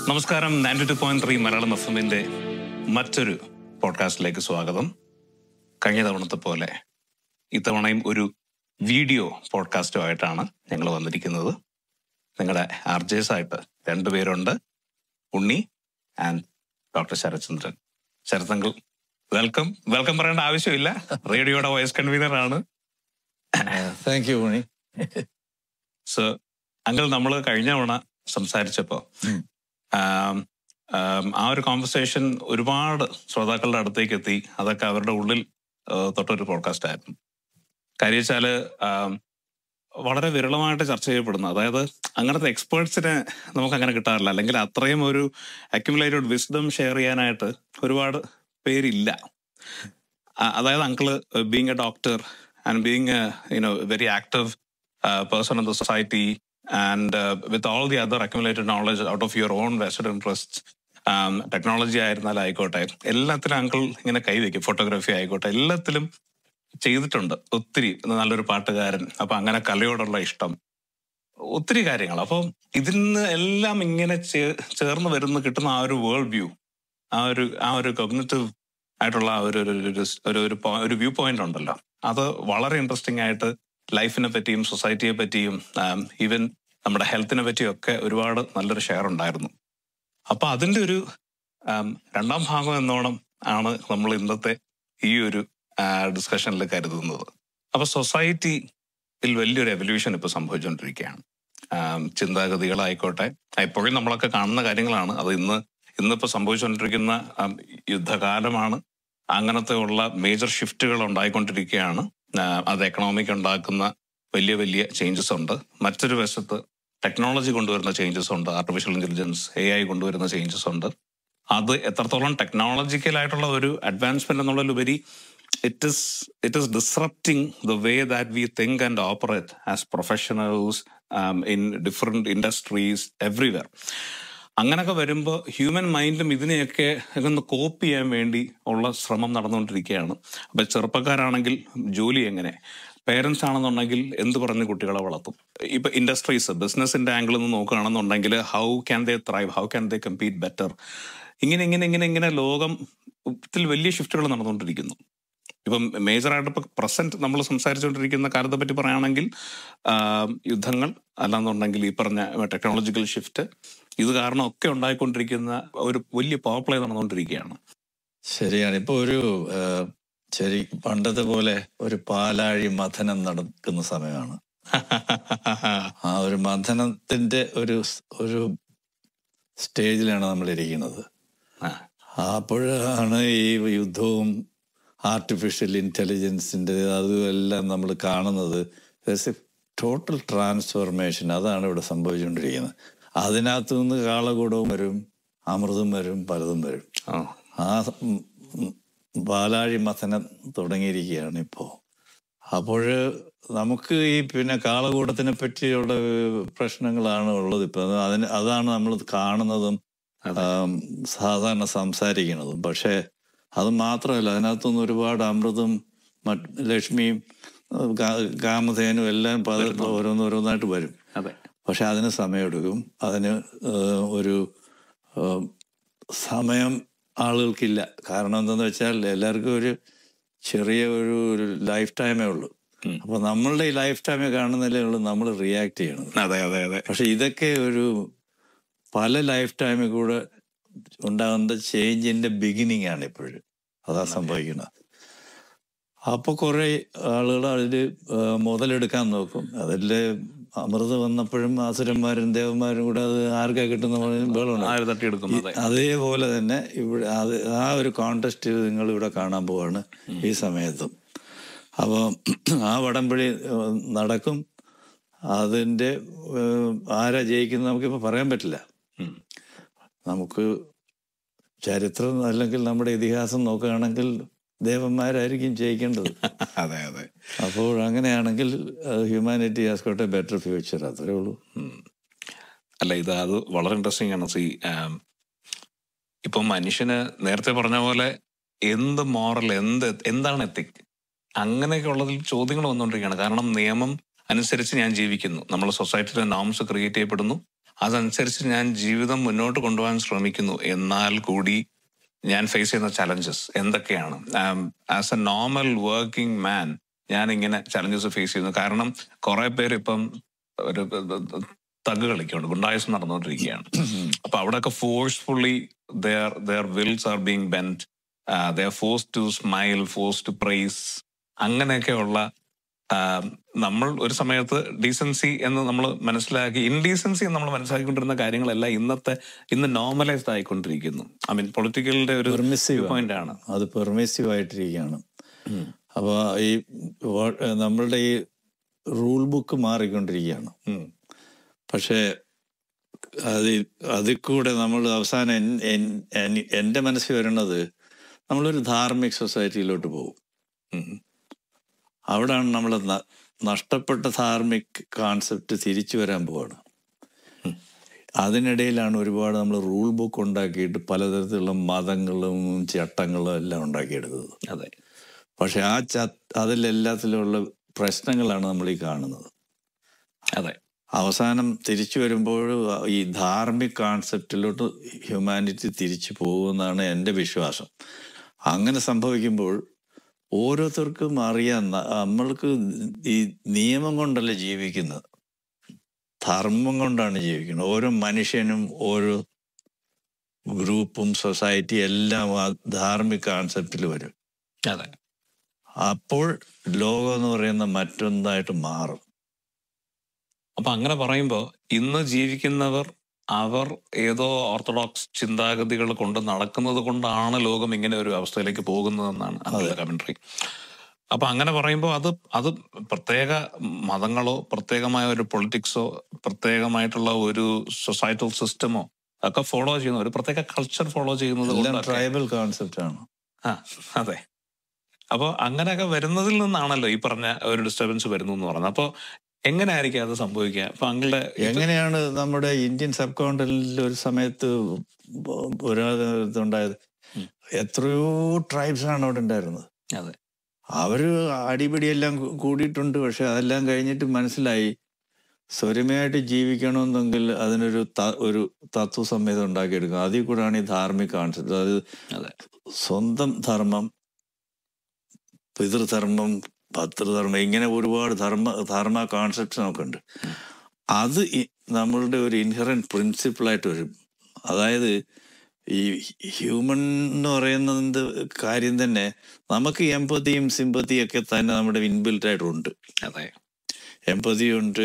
നമസ്കാരം ninety two point three Malayalam F എമ്മിന്റെ മറ്റൊരു പോഡ്കാസ്റ്റിലേക്ക് സ്വാഗതം കഴിഞ്ഞ തവണത്തെ പോലെ ഇത്തവണയും ഒരു വീഡിയോ പോഡ്കാസ്റ്റുമായിട്ടാണ് ഞങ്ങൾ വന്നിരിക്കുന്നത് നിങ്ങളുടെ ആർജേഴ്സ് ആയിട്ട് രണ്ടുപേരുണ്ട് ഉണ്ണി ആൻഡ് ഡോക്ടർ ശരത്ചന്ദ്രൻ ശരത്തങ്കിൾ വെൽക്കം വെൽക്കം പറയേണ്ട ആവശ്യമില്ല റേഡിയോയുടെ വൈസ് കൺവീനർ ആണ് thank you Mani so uncle നമ്മൾ കഴിഞ്ഞ തവണ സംസാരിച്ചപ്പോ ഉം. ആം, ആം, ആ ഒരു കോൺവെർസേഷൻ ഒരുപാട് ശ്രോതാക്കളുടെ അടുത്തേക്ക് എത്തി അതൊക്കെ അവരുടെ ഉള്ളിൽ ആ, തൊട്ടൊരു പോഡ്കാസ്റ്റ് ആയിരുന്നു കാര്യം വെച്ചാല് ആം, വളരെ വിരളമായിട്ട് ചർച്ച ചെയ്യപ്പെടുന്നു അതായത് അങ്ങനത്തെ എക്സ്പേർട്സിനെ നമുക്ക് അങ്ങനെ കിട്ടാറില്ല അല്ലെങ്കിൽ അത്രയും ഒരു അക്യുമുലേറ്റഡ് വിസ്ഡം ഷെയർ ചെയ്യാനായിട്ട് ഒരുപാട് പേരില്ല ആ- അതായത് uncle being a doctor and being you know very active person in the society and uh, with all the other accumulated knowledge out of your own vested interests technology ആയിരുന്നാലും ആയിക്കോട്ടെ എല്ലാത്തിലും uncle ഇങ്ങനെ കൈവയ്ക്കും photography ആയിക്കോട്ടെ എല്ലാത്തിലും ചെയ്തിട്ടുണ്ട് ഒത്തിരി നല്ലൊരു പാട്ടുകാരൻ അപ്പൊ അങ്ങനെ കലയോടുള്ള ഇഷ്ടം ഒത്തിരി കാര്യങ്ങൾ അപ്പം ഇതിന്ന് എല്ലാം ഇങ്ങനെ ചേ- ചേർന്ന് വരുന്ന കിട്ടുന്ന ആ ഒരു വേൾഡ് വ്യൂ ആ ഒരു ആ ഒരു കൊഗ്നറ്റീവ് ആയിട്ടുള്ള ആ ഒരു ഒരു- ഒരു- ഒരു ഒരു പോ- ഒരു വ്യൂ പോയിന്റ് ഉണ്ടല്ലോ അത് വളരെ ഇൻട്രസ്റ്റിംഗ് ആയിട്ട് ലൈഫിനെ പറ്റിയും സൊസൈറ്റിയെ പറ്റിയും ഈവൻ നമ്മുടെ ഹെൽത്തിനെ പറ്റിയും ഒക്കെ ഒരുപാട് നല്ലൊരു ഷെയർ ഉണ്ടായിരുന്നു അപ്പൊ അതിന്റെ ഒരു ആം, രണ്ടാം ഭാഗം എന്നോണം ആണ് നമ്മൾ ഇന്നത്തെ ഈ ഒരു ഡിസ്കഷനിൽ കരുതുന്നത് അപ്പൊ സൊസൈറ്റിയിൽ വലിയൊരു എവല്യൂഷൻ ഇപ്പൊ സംഭവിച്ചുകൊണ്ടിരിക്കുകയാണ് ആം, ചിന്താഗതികളായിക്കോട്ടെ എപ്പോഴും നമ്മളൊക്കെ കാണുന്ന കാര്യങ്ങളാണ് അത് ഇന്ന് ഇന്നിപ്പോ സംഭവിച്ചുകൊണ്ടിരിക്കുന്ന ആം, യുദ്ധകാലമാണ് അങ്ങനത്തെ ഉള്ള മേജർ ഷിഫ്റ്റുകൾ ഉണ്ടായിക്കൊണ്ടിരിക്കുകയാണ് ആ, അത് എക്കണോമിക് ഉണ്ടാക്കുന്ന വലിയ വലിയ ചേഞ്ചസ് ഉണ്ട് മറ്റൊരു വശത്ത് ടെക്നോളജി കൊണ്ടുവരുന്ന ചേഞ്ചസ് ഉണ്ട് ആർട്ടിഫിഷ്യൽ ഇന്റലിജൻസ് എ ഐ കൊണ്ടുവരുന്ന ചേഞ്ചസ് ഉണ്ട് അത് എത്രത്തോളം ടെക്നോളജിക്കൽ ആയിട്ടുള്ള ഒരു അഡ്വാൻസ്മെന്റ് എന്നുള്ളതിലുപരി it is it is disrupting the way that we think and operate as professionals in different industries everywhere അങ്ങനൊക്കെ വരുമ്പോൾ ഹ്യൂമൻ മൈൻഡും ഇതിനെയൊക്കെ ഒന്ന് കോപ്പ് ചെയ്യാൻ വേണ്ടി ഉള്ള ശ്രമം നടന്നുകൊണ്ടിരിക്കുകയാണ് അപ്പൊ ചെറുപ്പക്കാരാണെങ്കിൽ ജോലി എങ്ങനെ പേരൻസ് ആണെന്നുണ്ടെങ്കിൽ എന്ത് പറഞ്ഞ് കുട്ടികളെ വളർത്തും ഇപ്പൊ ഇൻഡസ്ട്രീസ് ബിസിനസിന്റെ ആംഗിളിൽ നിന്ന് നോക്കുകയാണെന്നുണ്ടെങ്കിൽ how can they thrive how can they compete better ഇങ്ങനെ ഇങ്ങനെ ഇങ്ങനെ ഇങ്ങനെ ലോകത്തിൽ വലിയ ഷിഫ്റ്റുകൾ നടന്നുകൊണ്ടിരിക്കുന്നു ഇപ്പം മേജറായിട്ട് ഇപ്പൊ പ്രസന്റ് നമ്മൾ സംസാരിച്ചുകൊണ്ടിരിക്കുന്ന കാലത്തെ പറ്റി പറയുകയാണെങ്കിൽ ആ, യുദ്ധങ്ങൾ അല്ലാന്നുണ്ടെങ്കിൽ ഈ പറഞ്ഞ ടെക്നോളജിക്കൽ ഷിഫ്റ്റ് ഇത് കാരണം ഒക്കെ ഉണ്ടായിക്കൊണ്ടിരിക്കുന്ന ഒരു വലിയ പവർ പ്ലേ നടന്നുകൊണ്ടിരിക്കുകയാണ് ശരിയാണ് ഇപ്പൊ ഒരു ആ, ശരി പണ്ടത്തെ പോലെ ഒരു പാലാഴി മഥനം നടക്കുന്ന സമയമാണ് ആ ഒരു മഥനത്തിന്റെ ഒരു സ്- ഒരു സ്റ്റേജിലാണ് നമ്മൾ ഇരിക്കുന്നത് ആ, അപ്പോഴാണ് ഈ യുദ്ധവും ആർട്ടിഫിഷ്യൽ ഇന്റലിജൻസിന്റെ അതും എല്ലാം നമ്മൾ കാണുന്നത് ടോട്ടൽ ട്രാൻസ്ഫോർമേഷൻ അതാണ് ഇവിടെ സംഭവിച്ചുകൊണ്ടിരിക്കുന്നത് അതിനകത്തു നിന്ന് കാളകൂടവും വരും അമൃതും വരും പലതും വരും ആ, ആ ഉം ഉം പാലാഴി മഥനം തുടങ്ങിയിരിക്കുകയാണ് ഇപ്പോൾ അപ്പോൾ നമുക്ക് ഈ പിന്നെ കാളകൂടത്തിനെ പറ്റിയുള്ള പ്രശ്നങ്ങളാണ് ഉള്ളത് ഇപ്പം അതിന് അതാണ് നമ്മൾ കാണുന്നതും അതെ. ആം, സാധാരണ സംസാരിക്കുന്നതും പക്ഷേ അത് മാത്രമല്ല അതിനകത്തുനിന്ന് ഒരുപാട് അമൃതും മറ്റ് ലക്ഷ്മിയും കാ- കാമധേനും എല്ലാം പല ഓരോന്നോരോന്നായിട്ട് വരും അതെ പക്ഷെ അതിന് സമയമെടുക്കും അതിന് ഏഹ്, ഒരു ഏഹ്, സമയം ആളുകൾക്കില്ല കാരണം എന്താണെന്ന് വെച്ചാൽ എല്ലാവർക്കും ഒരു ചെറിയ ഒരു ഒരു ലൈഫ് ടൈമേ ഉള്ളൂ ഉം. അപ്പൊ നമ്മളുടെ ഈ ലൈഫ് ടൈമേ കാണുന്നതിലേ ഉള്ളൂ നമ്മൾ റിയാക്ട് ചെയ്യണത് അതെ അതെ അതെ പക്ഷെ ഇതൊക്കെ ഒരു പല ലൈഫ് ടൈമിൽ കൂടെ ഉണ്ടാകുന്ന ചേഞ്ചിന്റെ ബിഗിനിങ് ആണ് ഇപ്പോഴും അതാ സംഭവിക്കുന്നത് അപ്പൊ കുറെ ആളുകൾ അതിൽ മുതലെടുക്കാൻ നോക്കും അതില് അമൃത് വന്നപ്പോഴും ആസുരന്മാരും ദേവന്മാരും കൂടെ അത് ആർക്കാ കിട്ടുന്ന ബഹളം ആര് തട്ടിയെടുക്കും അതെ അതേപോലെ തന്നെ ഇവിടെ അത് ആ ഒരു കോntest നിങ്ങൾ ഇവിടെ കാണാൻ പോവാണ് ഈ സമയത്തും അപ്പോൾ ആ വടംപടി ഏഹ്, നടക്കും അതിൻ്റെ ഏഹ്, ആരാ ജയിക്കുന്നത് നമുക്കിപ്പോൾ പറയാൻ പറ്റില്ല ഉം. നമുക്ക് ചരിത്രം അല്ലെങ്കിൽ നമ്മുടെ ഇതിഹാസം നോക്കുകയാണെങ്കിൽ ദേവന്മാരായിരിക്കും ജയിക്കേണ്ടത് അതെ അതെ അപ്പോൾ അങ്ങനെയാണെങ്കിൽ humanity has got a better future അത്രേ ഉള്ളൂ ഉം. അല്ല ഇത് അത് വളരെ ഇൻട്രസ്റ്റിംഗ് ആണ് സി ഇപ്പൊ മനുഷ്യന് നേരത്തെ പറഞ്ഞ പോലെ എന്ത് മോറൽ എന്ത് എന്താണ് എത്തിക് അങ്ങനെയൊക്കെ ഉള്ളതിൽ ചോദ്യങ്ങൾ വന്നുകൊണ്ടിരിക്കുകയാണ് കാരണം നിയമം അനുസരിച്ച് ഞാൻ ജീവിക്കുന്നു നമ്മൾ സൊസൈറ്റിയിലെ നോംസ് ക്രിയേറ്റ് ചെയ്യപ്പെടുന്നു അതനുസരിച്ച് ഞാൻ ജീവിതം മുന്നോട്ട് കൊണ്ടുപോകാൻ ശ്രമിക്കുന്നു എന്നാൽ കൂടി ഞാൻ ഫേസ് ചെയ്യുന്ന ചലഞ്ചസ് എന്തൊക്കെയാണ് as a normal working man ഞാൻ ഇങ്ങനെ ചലഞ്ചസ് ഫേസ് ചെയ്യുന്നു കാരണം കുറെ പേര് ഇപ്പം ഒരു തഗ് കളിക്കുന്നുണ്ട് ഗുണ്ടായസം നടന്നുകൊണ്ടിരിക്കുകയാണ് അപ്പൊ അവിടെയൊക്കെ forcefully their their wills are being bent their force to smile force to price അങ്ങനെയൊക്കെയുള്ള ആം, നമ്മൾ ഒരു സമയത്ത് ഡീസൻസി എന്ന് നമ്മൾ മനസ്സിലാക്കി ഇൻഡീസൻസി എന്ന് നമ്മൾ മനസ്സിലാക്കിക്കൊണ്ടിരുന്ന കാര്യങ്ങളെല്ലാം ഇന്നത്തെ ഇന്ന് നോർമലൈസ്ഡ് ആയിക്കൊണ്ടിരിക്കുന്നു ഐ മീൻ പൊളിറ്റിക്കലിന്റെ ഒരു Permissive ആണ്. പോയിന്റ് ആണ് അത് പെർമിസീവ് ആയിട്ടിരിക്കുകയാണ് അപ്പോൾ ഈ വാ- നമ്മളുടെ ഈ റൂൾ ബുക്ക് മാറിക്കൊണ്ടിരിക്കുകയാണ് ഉം. പക്ഷേ അത് അതിൽ കൂടെ നമ്മൾ അവസാനം എൻ- എൻ- എൻ- എൻ്റെ മനസ്സിൽ വരുന്നത് നമ്മളൊരു ധാർമ്മിക് സൊസൈറ്റിയിലോട്ട് പോകും ഉം. അവിടാണ് നമ്മൾ നഷ്ടപ്പെട്ട ധാർമ്മിക് കോൺസെപ്റ്റ് തിരിച്ചു വരാൻ പോവാണ് അതിനിടയിലാണ് ഒരുപാട് നമ്മൾ റൂൾ ബുക്ക് ഉണ്ടാക്കിയിട്ട് പലതരത്തിലുള്ള മതങ്ങളും ചട്ടങ്ങളും എല്ലാം ഉണ്ടാക്കിയെടുത്തത് അതെ പക്ഷെ ആ ച അതിലെല്ലാത്തിലുള്ള പ്രശ്നങ്ങളാണ് നമ്മൾ ഈ കാണുന്നത് അതെ അവസാനം തിരിച്ചു വരുമ്പോൾ ഈ ധാർമ്മിക് കോൺസെപ്റ്റിലോട്ട് ഹ്യൂമാനിറ്റി തിരിച്ചു പോകുമെന്നാണ് എൻ്റെ വിശ്വാസം അങ്ങനെ സംഭവിക്കുമ്പോൾ ഓരോരുത്തർക്കും അറിയാം ന- നമ്മൾക്ക് ഈ നിയമം കൊണ്ടല്ല ജീവിക്കുന്നത് ധർമ്മം കൊണ്ടാണ് ജീവിക്കുന്നത് ഓരോ മനുഷ്യനും ഓരോ ഗ്രൂപ്പും സൊസൈറ്റി എല്ലാം ആ ധാർമ്മിക കോൺസെപ്റ്റിൽ വരും അതെ അപ്പോൾ ലോകം എന്ന് പറയുന്ന മറ്റൊന്നായിട്ട് മാറും അപ്പൊ അങ്ങനെ പറയുമ്പോ ഇന്ന് ജീവിക്കുന്നവർ അവർ ഏതോ ഓർത്തഡോക്സ് ചിന്താഗതികൾ കൊണ്ട് നടക്കുന്നത് കൊണ്ടാണ് ലോകം ഇങ്ങനെ ഒരു അവസ്ഥയിലേക്ക് പോകുന്നതെന്നാണ് അതിന്റെ കമന്ററി അപ്പൊ അങ്ങനെ പറയുമ്പോൾ അത് അത് പ്രത്യേക മതങ്ങളോ പ്രത്യേകമായ ഒരു പൊളിറ്റിക്സോ പ്രത്യേകമായിട്ടുള്ള ഒരു സൊസൈറ്റൽ സിസ്റ്റമോ ഒക്കെ ഫോളോ ചെയ്യുന്ന ഒരു പ്രത്യേക കൾച്ചർ ഫോളോ ചെയ്യുന്നത് എല്ലാം കൊണ്ടൊക്കെ ട്രൈബൽ കോൺസെപ്റ്റ് ആണ് ആ അതെ അപ്പോൾ അങ്ങനെയൊക്കെ വരുന്നതിൽ നിന്നാണല്ലോ ഈ പറഞ്ഞ ഒരു ഡിസ്റ്റർബൻസ് വരുന്നു എന്ന് പറയുന്നത് അപ്പോൾ എങ്ങനെയായിരിക്കും അത് സംഭവിക്കുക അപ്പൊ അങ്ങളുടെ എങ്ങനെയാണ് നമ്മുടെ ഇന്ത്യൻ സബ് കോണ്ടിനെന്റിൽ ഒരു സമയത്ത് ഉണ്ടായത് ഉം. എത്രയോ ട്രൈബ്സ് ആണ് അവിടെ ഉണ്ടായിരുന്നത് അതെ അവര് അടിപിടിയെല്ലാം കൂ- കൂടിയിട്ടുണ്ട് പക്ഷെ അതെല്ലാം കഴിഞ്ഞിട്ട് മനസ്സിലായി സ്വരമയായിട്ട് ജീവിക്കണമെന്നെങ്കിൽ അതിനൊരു ത- ഒരു തത്വസംഹിത ഉണ്ടാക്കിയെടുക്കണം അതിൽ കൂടെയാണ് ഈ ധാർമ്മിക കോൺസെപ്റ്റ് അതായത് അതെ സ്വന്തം ധർമ്മം പിതൃധർമ്മം ഭർത്തൃധർമ്മം ഇങ്ങനെ ഒരുപാട് ധർമ്മ ധർമ്മ കോൺസെപ്റ്റ്സ് നമുക്കുണ്ട് അത് ഈ നമ്മളുടെ ഒരു ഇൻഹറൻറ്റ് പ്രിൻസിപ്പിളായിട്ട് വരും അതായത് ഈ ഹ്യൂമൻ എന്ന് പറയുന്നതിൻ്റെ കാര്യം തന്നെ നമുക്ക് എമ്പതിയും സിമ്പതിയും ഒക്കെ തന്നെ നമ്മുടെ ഇൻബിൽറ്റ് ആയിട്ടുണ്ട് അതെ എമ്പതി ഉണ്ട്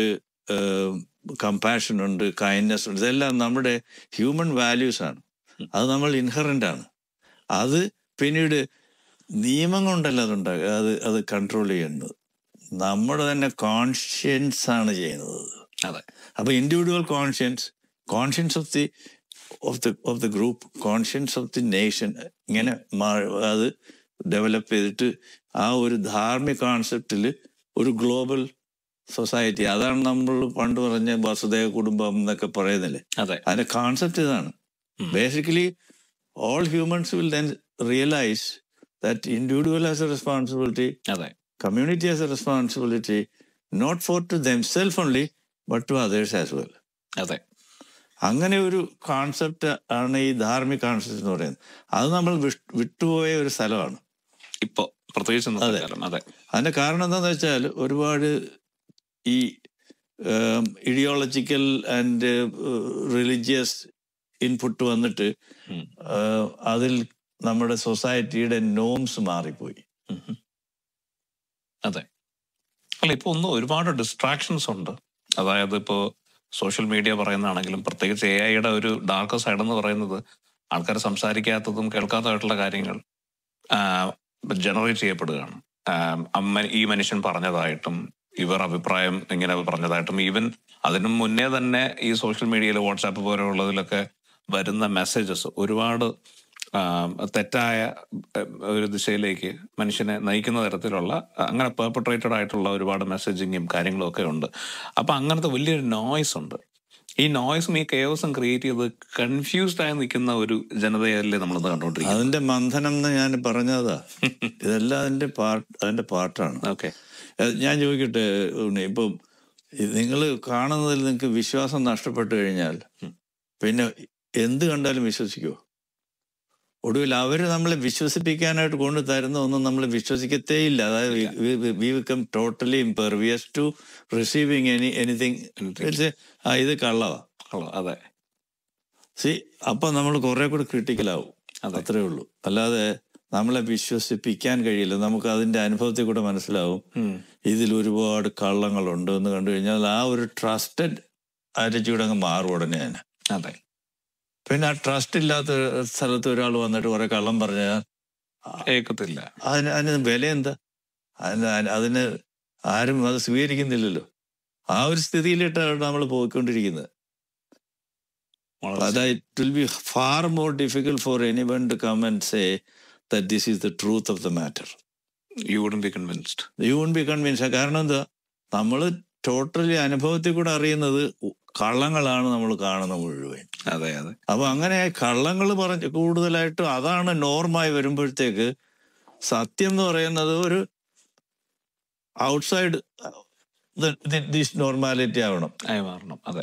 കമ്പാഷൻ ഉണ്ട് കൈൻഡ്നെസ് ഉണ്ട് ഇതെല്ലാം നമ്മുടെ ഹ്യൂമൻ വാല്യൂസ് ആണ് അത് നമ്മൾ ഇൻഹറൻ്റ് ആണ് അത് പിന്നീട് നിയമം കൊണ്ടല്ല അതുണ്ടാകുക അത് അത് കൺട്രോൾ ചെയ്യുന്നത് നമ്മുടെ തന്നെ കോൺഷ്യൻസ് ആണ് ചെയ്യുന്നത് അതെ അപ്പോൾ individual conscience conscience of the of the of the group conscience of the nation ഇങ്ങനെ മാ- അത് ഡെവലപ്പ് ചെയ്തിട്ട് ആ ഒരു ധാർമ്മിക കോൺസെപ്റ്റിൽ ഒരു ഗ്ലോബൽ സൊസൈറ്റി അതാണ് നമ്മൾ പണ്ട് പറഞ്ഞ വസുദേവ കുടുംബം എന്നൊക്കെ പറയുന്നില്ലേ അതെ അതിന്റെ കോൺസെപ്റ്റ് ഇതാണ് ഉം. Basically all humans will then realise that individual has a responsibility അതെ community has a responsibility not for to themselves only but to others as well അതെ അങ്ങനെ ഒരു കോൺസെപ്റ്റ് ആണ് ഈ ധാർമ്മിക കോൺസെപ്റ്റ് എന്ന് പറയുന്നത് അത് നമ്മൾ വിഷ്- വിട്ടുപോയ ഒരു സ്ഥലമാണ് ഇപ്പൊ പ്രത്യേകിച്ച് ഇന്നത്തെ അതെ. കാലം അതെ അതിന്റെ കാരണം എന്താണെന്ന് വെച്ചാൽ ഒരുപാട് ഈ ഇഡിയോളജിക്കൽ ആൻഡ് റിലീജിയസ് ഇൻപുട്ട് വന്നിട്ട് ഉം. ഏഹ്, അതിൽ നമ്മുടെ സൊസൈറ്റിയുടെ നോംസ് മാറിപ്പോയി ഉം ഉം. അതെ അല്ല ഇപ്പൊ ഒന്ന് ഒരുപാട് ഡിസ്ട്രാക്ഷൻസ് ഉണ്ട് അതായത് ഇപ്പോ സോഷ്യൽ മീഡിയ പറയുന്നതാണെങ്കിലും പ്രത്യേകിച്ച് എ ഐയുടെ ഒരു ഡാർക്ക് സൈഡ് എന്ന് പറയുന്നത് ആൾക്കാർ സംസാരിക്കാത്തതും കേൾക്കാത്തതായിട്ടുള്ള കാര്യങ്ങൾ ജനറേറ്റ് ചെയ്യപ്പെടുകയാണ് ആം, അമ്മ ഈ മനുഷ്യൻ പറഞ്ഞതായിട്ടും ഇവർ അഭിപ്രായം ഇങ്ങനെ പറഞ്ഞതായിട്ടും ഈവൻ അതിനു മുന്നേ തന്നെ ഈ സോഷ്യൽ മീഡിയയിൽ വാട്സാപ്പ് പോലെയുള്ളതിലൊക്കെ വരുന്ന മെസ്സേജസ് ഒരുപാട് ആം, തെറ്റായ ഉം, ഒരു ദിശയിലേക്ക് മനുഷ്യനെ നയിക്കുന്ന തരത്തിലുള്ള അങ്ങനെ പെർപ്പട്രേറ്റഡ് ആയിട്ടുള്ള ഒരുപാട് മെസ്സേജിങ്ങും കാര്യങ്ങളും ഒക്കെ ഉണ്ട് അപ്പൊ അങ്ങനത്തെ വലിയൊരു നോയ്സ് ഉണ്ട് ഈ നോയ്സും ഈ കെയോസും ക്രിയേറ്റ് ചെയ്ത് കൺഫ്യൂസ്ഡ് ആയി നിൽക്കുന്ന ഒരു ജനതയല്ലേ നമ്മളിത് കണ്ടുകൊണ്ടിരിക്കുന്നത് അതിന്റെ മന്ഥനം എന്ന് ഞാൻ പറഞ്ഞതാ ഇതെല്ലാം അതിന്റെ പാർട്ട് അതിന്റെ പാർട്ടാണ് ഓക്കെ ഏഹ് ഞാൻ ചോദിക്കട്ടെ ഉണ്ണി, ഇപ്പം നിങ്ങൾ കാണുന്നതിൽ നിങ്ങൾക്ക് വിശ്വാസം നഷ്ടപ്പെട്ടു കഴിഞ്ഞാൽ ഉം. പിന്നെ എന്ത് കണ്ടാലും വിശ്വസിക്കുമോ ഒടുവിൽ അവർ നമ്മളെ വിശ്വസിപ്പിക്കാനായിട്ട് കൊണ്ട് തരുന്ന ഒന്നും നമ്മൾ വിശ്വസിക്കത്തേ ഇല്ല അതായത് we become totally impervious to receiving any anything Anything. ആ ഇത് കള്ളവാ കള്ളം. അതെ സി അപ്പൊ നമ്മൾ കുറെ കൂടി ക്രിട്ടിക്കലാവും അതെ. അത്രേ ഉള്ളൂ അല്ലാതെ നമ്മളെ വിശ്വസിപ്പിക്കാൻ കഴിയില്ല നമുക്ക് അതിന്റെ അനുഭവത്തിൽ കൂടെ മനസ്സിലാവും ഉം. ഇതിൽ ഒരുപാട് കള്ളങ്ങളുണ്ട് എന്ന് കണ്ടു കഴിഞ്ഞാൽ ആ ഒരു ട്രസ്റ്റഡ് ആറ്റിറ്റ്യൂഡ് അങ്ങ് മാറും ഉടനെ തന്നെ അതെ പിന്നെ ആ ട്രസ്റ്റ് ഇല്ലാത്ത സ്ഥലത്ത് ഒരാൾ വന്നിട്ട് കുറെ കള്ളം പറഞ്ഞാൽ ഏക്കത്തില്ല അതിന് അതിന് വില എന്താ അതിന് അതിന് അതിന് ആരും അത് സ്വീകരിക്കുന്നില്ലല്ലോ ആ ഒരു സ്ഥിതിയിലിട്ടാണ് നമ്മൾ പോയിക്കൊണ്ടിരിക്കുന്നത് വളരെ അതായത് it will be far more difficult for any one to come and say that this is the truth of the matter you wouldn't be convinced you won't be convince കാരണം എന്താ നമ്മൾ ടോട്ടലി അനുഭവത്തിൽ കൂടെ അറിയുന്നത് കള്ളങ്ങളാണ് നമ്മൾ കാണുന്നത് മുഴുവൻ അതെ അതെ അപ്പൊ അങ്ങനെ കള്ളങ്ങൾ പറഞ്ഞ് കൂടുതലായിട്ട് അതാണ് നോർമായി വരുമ്പോഴത്തേക്ക് സത്യം എന്ന് പറയുന്നത് ഒരു ഔട്ട്സൈഡ് ദിസ് നോർമാലിറ്റി ആവണം ആയി മാറണം അതെ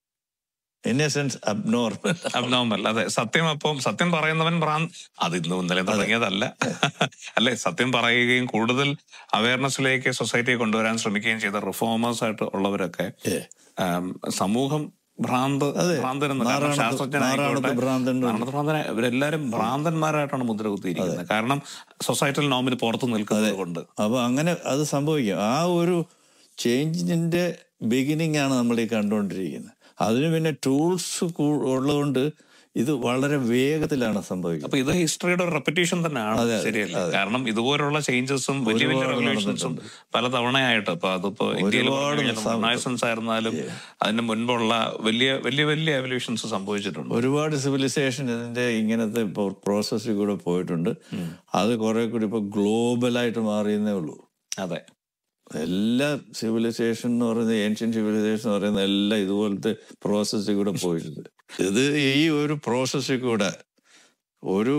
in a sense abnormal abnormal അതെ സത്യം അപ്പം സത്യം പറയുന്നവൻ ഭ്രാന്ത് അത് ഇന്നും ഇന്നലെ തുടങ്ങിയതല്ല അല്ലെ സത്യം പറയുകയും കൂടുതൽ അവയർനെസ്സിലേക്ക് സൊസൈറ്റിയെ കൊണ്ടുവരാൻ ശ്രമിക്കുകയും ചെയ്ത റിഫോമേഴ്സ് ആയിട്ട് ഉള്ളവരൊക്കെ ആം, സമൂഹം ഭ്രാന്ത് അതെ. ഭ്രാന്തരെന്ന് കാരണം നാറാണത്ത് ശാസ്ത്രജ്ഞനായിക്കോട്ടെ ഭ്രാന്തൻ നാറാണത്ത് ഭ്രാന്തനെ ഇവരെല്ലാരും ഭ്രാന്തന്മാരായിട്ടാണ് മുദ്ര കുത്തിയിരിക്കുന്നത് കാരണം സൊസൈറ്റൽ നോമിന് പുറത്ത് നിൽക്കുന്നത് കൊണ്ട് അപ്പൊ അങ്ങനെ അത് സംഭവിക്കും ആ ഒരു ചേഞ്ചിന്റെ ബിഗിനിങ് ആണ് നമ്മൾ ഈ കണ്ടുകൊണ്ടിരിക്കുന്നത് അതിന് പിന്നെ ടൂൾസ് ഉള്ളതുകൊണ്ട് ഇത് വളരെ വേഗത്തിലാണ് സംഭവിക്കുന്നത് അപ്പൊ ഇത് ഹിസ്റ്ററിയുടെ ഒരു റെപ്പറ്റീഷൻ തന്നെയാണ് അതെ, ശരിയല്ല കാരണം ഇതുപോലുള്ള ചേഞ്ചസും വലിയ വലിയ ഒരുപാട് റെവല്യൂഷൻസും പല തവണയായിട്ട് ഇപ്പൊ അതിപ്പോ ഇന്ത്യയിൽ ഒരുപാട് റിനൈസൻസ് ആയിരുന്നാലും അതിന് മുൻപുള്ള വലിയ വലിയ വലിയ എവല്യൂഷൻസ് സംഭവിച്ചിട്ടുണ്ട് ഒരുപാട് സിവിലൈസേഷൻ ഇതിന്റെ ഇങ്ങനത്തെ പ്രോസസ്സിൽ കൂടെ പോയിട്ടുണ്ട് അത് കുറെ കൂടി ഇപ്പൊ ഗ്ലോബലായിട്ട് മാറിയെന്നേ ഉള്ളൂ അതെ എല്ലാ സിവിലൈസേഷൻ എന്ന് പറയുന്നത് ഏൻഷ്യൻ സിവിലൈസേഷൻ എന്ന് പറയുന്നത് എല്ലാം ഇതുപോലത്തെ പ്രോസസ്സിൽ കൂടെ പോയിട്ടുണ്ട് ഇത് ഈ ഒരു പ്രോസസ്സിൽ കൂടെ ഒരു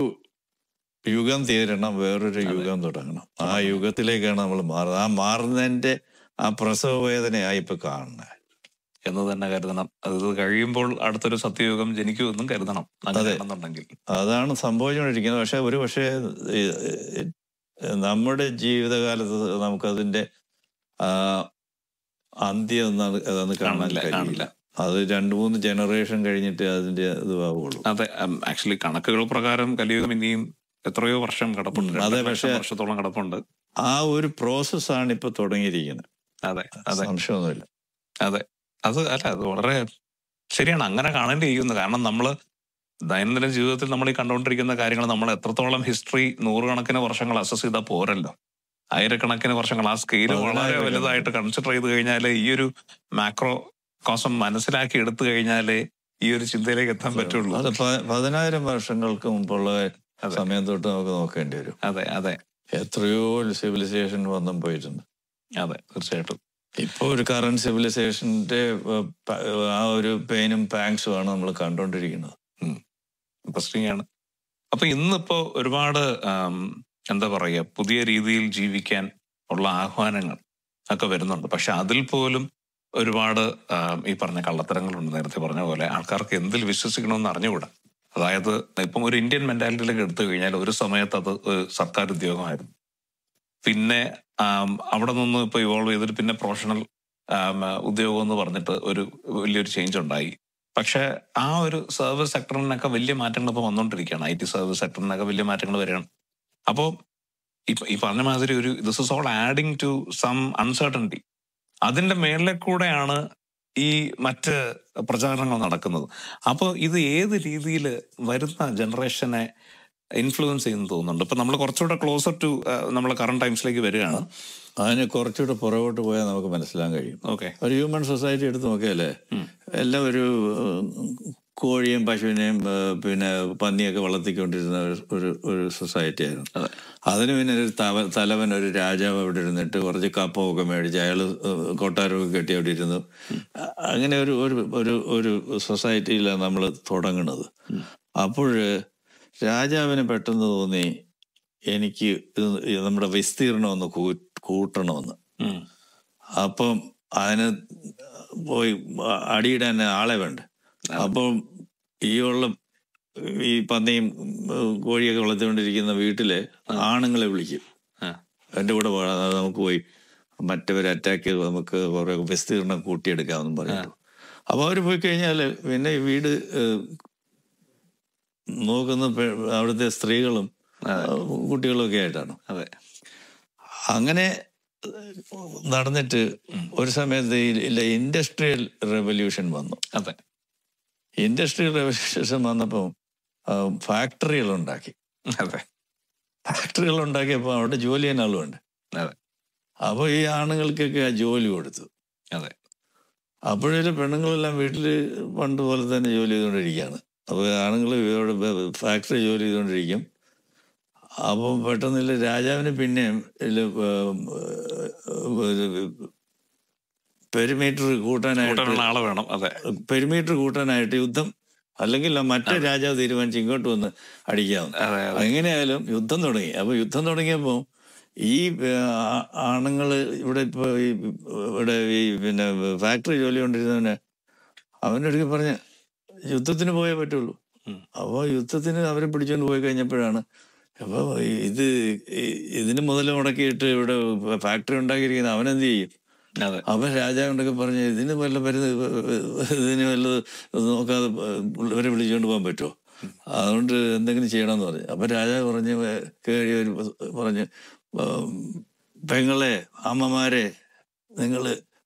യുഗം തീരണം വേറൊരു യുഗം തുടങ്ങണം ആ യുഗത്തിലേക്കാണ് നമ്മൾ മാറുന്നത് ആ മാറുന്നതിന്റെ ആ പ്രസവ വേദനയായി ഇപ്പൊ കാണുന്നത് എന്ന് തന്നെ കരുതണം അത് കഴിയുമ്പോൾ അടുത്തൊരു സത്യയുഗം ജനിക്കുമെന്നും കരുതണം അങ്ങനെയാണെന്നുണ്ടെങ്കിൽ അതാണ് സംഭവിച്ചുകൊണ്ടിരിക്കുന്നത് പക്ഷെ ഒരു പക്ഷേ ഈ, ഈ, നമ്മുടെ ജീവിതകാലത്ത് നമുക്കതിന്റെ ആ, അന്ത്യം ഒന്നും അത് അതൊന്ന് കാണാൻ കാണില്ല, കഴിയില്ല കാണില്ല. അത് രണ്ടു മൂന്ന് ജനറേഷൻ കഴിഞ്ഞിട്ട് അതിന്റെ ഇതാവുള്ളൂ അതെ ആക്ച്വലി കണക്കുകൾ പ്രകാരം കലിയുഗം ഇനിയും എത്രയോ വർഷം കിടപ്പുണ്ട് ഉം, രണ്ട് അതെ, ലക്ഷം പക്ഷേ- വർഷത്തോളം കിടപ്പുണ്ട് ആ ഒരു പ്രോസസ്സാണ് ഇപ്പൊ തുടങ്ങിയിരിക്കുന്നത് അതെ അതെ സംശയമൊന്നുമില്ല അതെ അത് അല്ല അത് വളരെ ശരിയാണ് അങ്ങനെ കാണേണ്ടി ചെയ്യുന്നു കാരണം നമ്മൾ ദൈനംദിന ജീവിതത്തിൽ നമ്മൾ ഈ കണ്ടുകൊണ്ടിരിക്കുന്ന കാര്യങ്ങൾ നമ്മൾ എത്രത്തോളം ഹിസ്റ്ററി നൂറുകണക്കിന് വർഷങ്ങൾ അസസ് ചെയ്താൽ പോരല്ലോ ആയിരക്കണക്കിന് വർഷങ്ങൾ ആ സ്കെയിൽ വളരെ പതിനായിരക്കണക്കിന്. വലുതായിട്ട് കൺസിഡർ ചെയ്ത് കഴിഞ്ഞാൽ ഈ ഒരു മാക്രോ കോസം മനസ്സിലാക്കി എടുത്തു കഴിഞ്ഞാലേ ഈ ഒരു ചിന്തയിലേക്ക് എത്താൻ പറ്റുള്ളൂ അത് പ- പതിനായിരം വർഷങ്ങൾക്ക് മുമ്പുള്ള അതെ. സമയം തൊട്ട് നമുക്ക് നോക്കേണ്ടി വരും അതെ അതെ എത്രയോ സിവിലൈസേഷൻ വന്നും പോയിട്ടുണ്ട് അതെ തീർച്ചയായിട്ടും ഇപ്പൊ ഒരു കറന്റ് സിവിലൈസേഷന്റെ ഏഹ്, പ- ആ ഒരു പെയിനും പാങ്സും ആണ് നമ്മൾ കണ്ടുകൊണ്ടിരിക്കുന്നത് ഇൻട്രസ്റ്റിംഗ് ആണ് അപ്പൊ ഇന്നിപ്പോ ഒരുപാട് ആം, എന്താ പറയുക പുതിയ രീതിയിൽ ജീവിക്കാൻ ഉള്ള ആഹ്വാനങ്ങൾ ഒക്കെ വരുന്നുണ്ട് പക്ഷെ അതിൽ പോലും ഒരുപാട് ആം, ഈ പറഞ്ഞ കള്ളത്തരങ്ങളുണ്ട് നേരത്തെ പറഞ്ഞ പോലെ ആൾക്കാർക്ക് എന്തിൽ വിശ്വസിക്കണമെന്ന് അറിഞ്ഞുകൂടാ അതായത് ഇപ്പം ഒരു ഇന്ത്യൻ മെന്റാലിറ്റിയിലേക്ക് എടുത്തു കഴിഞ്ഞാൽ ഒരു സമയത്ത് അത് ഒരു സർക്കാർ ഉദ്യോഗമായിരുന്നു പിന്നെ ആം, അവിടെ നിന്ന് ഇപ്പൊ ഇവോൾവ് ചെയ്തിട്ട് പിന്നെ പ്രൊഫഷണൽ ഉദ്യോഗം എന്ന് പറഞ്ഞിട്ട് ഒരു വലിയൊരു ചേഞ്ച് ഉണ്ടായി പക്ഷെ ആ ഒരു സർവീസ് സെക്ടറിനൊക്കെ വലിയ മാറ്റങ്ങൾ ഇപ്പൊ വന്നുകൊണ്ടിരിക്കുകയാണ് ഐ ടി സർവീസ് സെക്ടറിനൊക്കെ വലിയ മാറ്റങ്ങൾ വരികയാണ് അപ്പോൾ ഇപ്പൊ ഈ പറഞ്ഞ മാതിരി ഒരു this is all adding to some uncertainty അതിന്റെ മേളിലെ കൂടെയാണ് ഈ മറ്റ് പ്രചാരണങ്ങൾ നടക്കുന്നത് അപ്പോൾ ഇത് ഏത് രീതിയിൽ വരുന്ന ജനറേഷനെ ഇൻഫ്ലുവൻസ് ചെയ്യുന്നു തോന്നുന്നുണ്ട് ഇപ്പൊ നമ്മൾ കുറച്ചുകൂടെ ക്ലോസർ ടു നമ്മൾ കറണ്ട് ടൈംസിലേക്ക് വരികയാണ് അതിന് കുറച്ചുകൂടെ പുറകോട്ട് പോയാൽ നമുക്ക് മനസ്സിലാക്കാൻ കഴിയും ഓക്കെ ഒരു ഹ്യൂമൻ സൊസൈറ്റി എടുത്ത് നോക്കിയാലേ എല്ലാം ഒരു ഏഹ്, കോഴിയും പശുവിനെയും ഏഹ്, പിന്നെ പന്നിയൊക്കെ വളർത്തിക്കൊണ്ടിരുന്ന ഒരു- ഒരു ഒരു സൊസൈറ്റി ആയിരുന്നു അതെ. അതിന് പിന്നെ ഒരു തവ തലവൻ ഒരു രാജാവ് അവിടെ ഇരുന്നിട്ട് കുറച്ച് കപ്പമൊക്കെ മേടിച്ച് അയാൾ കൊട്ടാരമൊക്കെ കെട്ടി അവിടെ ഇരുന്നു അ- അങ്ങനെ ഒരു ഒരു ഒരു ഒരു സൊസൈറ്റിയിലാണ് നമ്മൾ തുടങ്ങുന്നത് അപ്പോൾ രാജാവിന് പെട്ടെന്ന് തോന്നി എനിക്ക് ഇത് നമ്മുടെ വിസ്തീർണം ഒന്ന് കൂ- കൂട്ടണമെന്ന് അപ്പം അതിന് പോയി അടിയിടാൻ ആളെ വേണ്ട അപ്പം ഈ ഉള്ള ഈ പന്നിയും ഉം, കോഴിയൊക്കെ വളർത്തിക്കൊണ്ടിരിക്കുന്ന വീട്ടിലെ ആണുങ്ങളെ വിളിക്കും ആ. എൻ്റെ കൂടെ പോകാം അത് നമുക്ക് പോയി മറ്റവരെ അറ്റാക്ക് ചെയ്ത് നമുക്ക് കുറെ വിസ്തീർണം കൂട്ടിയെടുക്കാമെന്നും പറഞ്ഞു അപ്പോൾ അവർ പോയി കഴിഞ്ഞാൽ പിന്നെ ഈ വീട് ഏഹ്, നോക്കുന്ന പെ- അവിടുത്തെ സ്ത്രീകളും അതെ. ഏഹ്, കുട്ടികളും ഒക്കെ ആയിട്ടാണ് അതെ അങ്ങനെ നടന്നിട്ട് ഒരു സമയത്ത് ഈ ഇൻഡസ്ട്രിയൽ റെവല്യൂഷൻ വന്നു അതെ ഇൻഡസ്ട്രിയൽ റെവല്യൂഷൻ വന്നപ്പോൾ ഫാക്ടറികൾ ഉണ്ടാക്കി അതെ ഫാക്ടറികൾ ഉണ്ടാക്കിയപ്പോൾ അവിടെ ജോലി ചെയ്യാൻ ആളുമുണ്ട് അതെ അപ്പോൾ ഈ ആണുങ്ങൾക്കൊക്കെ ആ ജോലി കൊടുത്തു അതെ അപ്പോഴേ പെണ്ണുങ്ങളെല്ലാം വീട്ടിൽ പണ്ട് പോലെ തന്നെ ജോലി ചെയ്തുകൊണ്ടിരിക്കുകയാണ് അപ്പോൾ ആണുങ്ങൾ ഇവിടെ ഫാക്ടറി ജോലി ചെയ്തുകൊണ്ടിരിക്കും അപ്പം പെട്ടെന്നില്ല രാജാവിന് പിന്നെയും ഇതില് പെരിമീറ്റർ കൂട്ടാനായിട്ട് കൂട്ടാനുള്ള ആളെ വേണം അതെ പെരിമീറ്റർ കൂട്ടാനായിട്ട് യുദ്ധം അല്ലെങ്കിൽ മറ്റേ രാജാവ് തീരുമാനിച്ച് ഇങ്ങോട്ട് വന്ന് അടിക്കാമെന്ന് അതെ അതെ എങ്ങനെയായാലും യുദ്ധം തുടങ്ങി അപ്പൊ യുദ്ധം തുടങ്ങിയപ്പോൾ ഈ ആണുങ്ങൾ ഇവിടെ ഇപ്പൊ ഈ ഇവിടെ ഈ പിന്നെ ഫാക്ടറി ജോലി കൊണ്ടിരുന്നവന് അവൻ്റെ അടുത്ത് പറഞ്ഞ യുദ്ധത്തിന് പോയേ പറ്റുള്ളൂ ഉം. അപ്പോൾ യുദ്ധത്തിന് അവരെ പിടിച്ചുകൊണ്ട് പോയി കഴിഞ്ഞപ്പോഴാണ് അപ്പോൾ ഇത് ഈ- ഇതിന് മുതൽ മുടക്കിയിട്ട് ഇവിടെ ഫാക്ടറി ഉണ്ടാക്കിയിരിക്കുന്ന അവനെന്ത് ചെയ്യും അതെ അവൻ രാജാവിനൊക്കെ പറഞ്ഞ് ഇതിന് വല്ല മരുന്ന് ഇതിന് വല്ലത് നോക്കാതെ ഇവരെ വിളിച്ചുകൊണ്ട് പോകാൻ പറ്റുമോ അതുകൊണ്ട് എന്തെങ്കിലും ചെയ്യണമെന്ന് പറഞ്ഞു അപ്പൊ രാജാവ് പറഞ്ഞ് കയറി ഒരു പറഞ്ഞ് ഉം, പെങ്ങളെ അമ്മമാരെ നിങ്ങൾ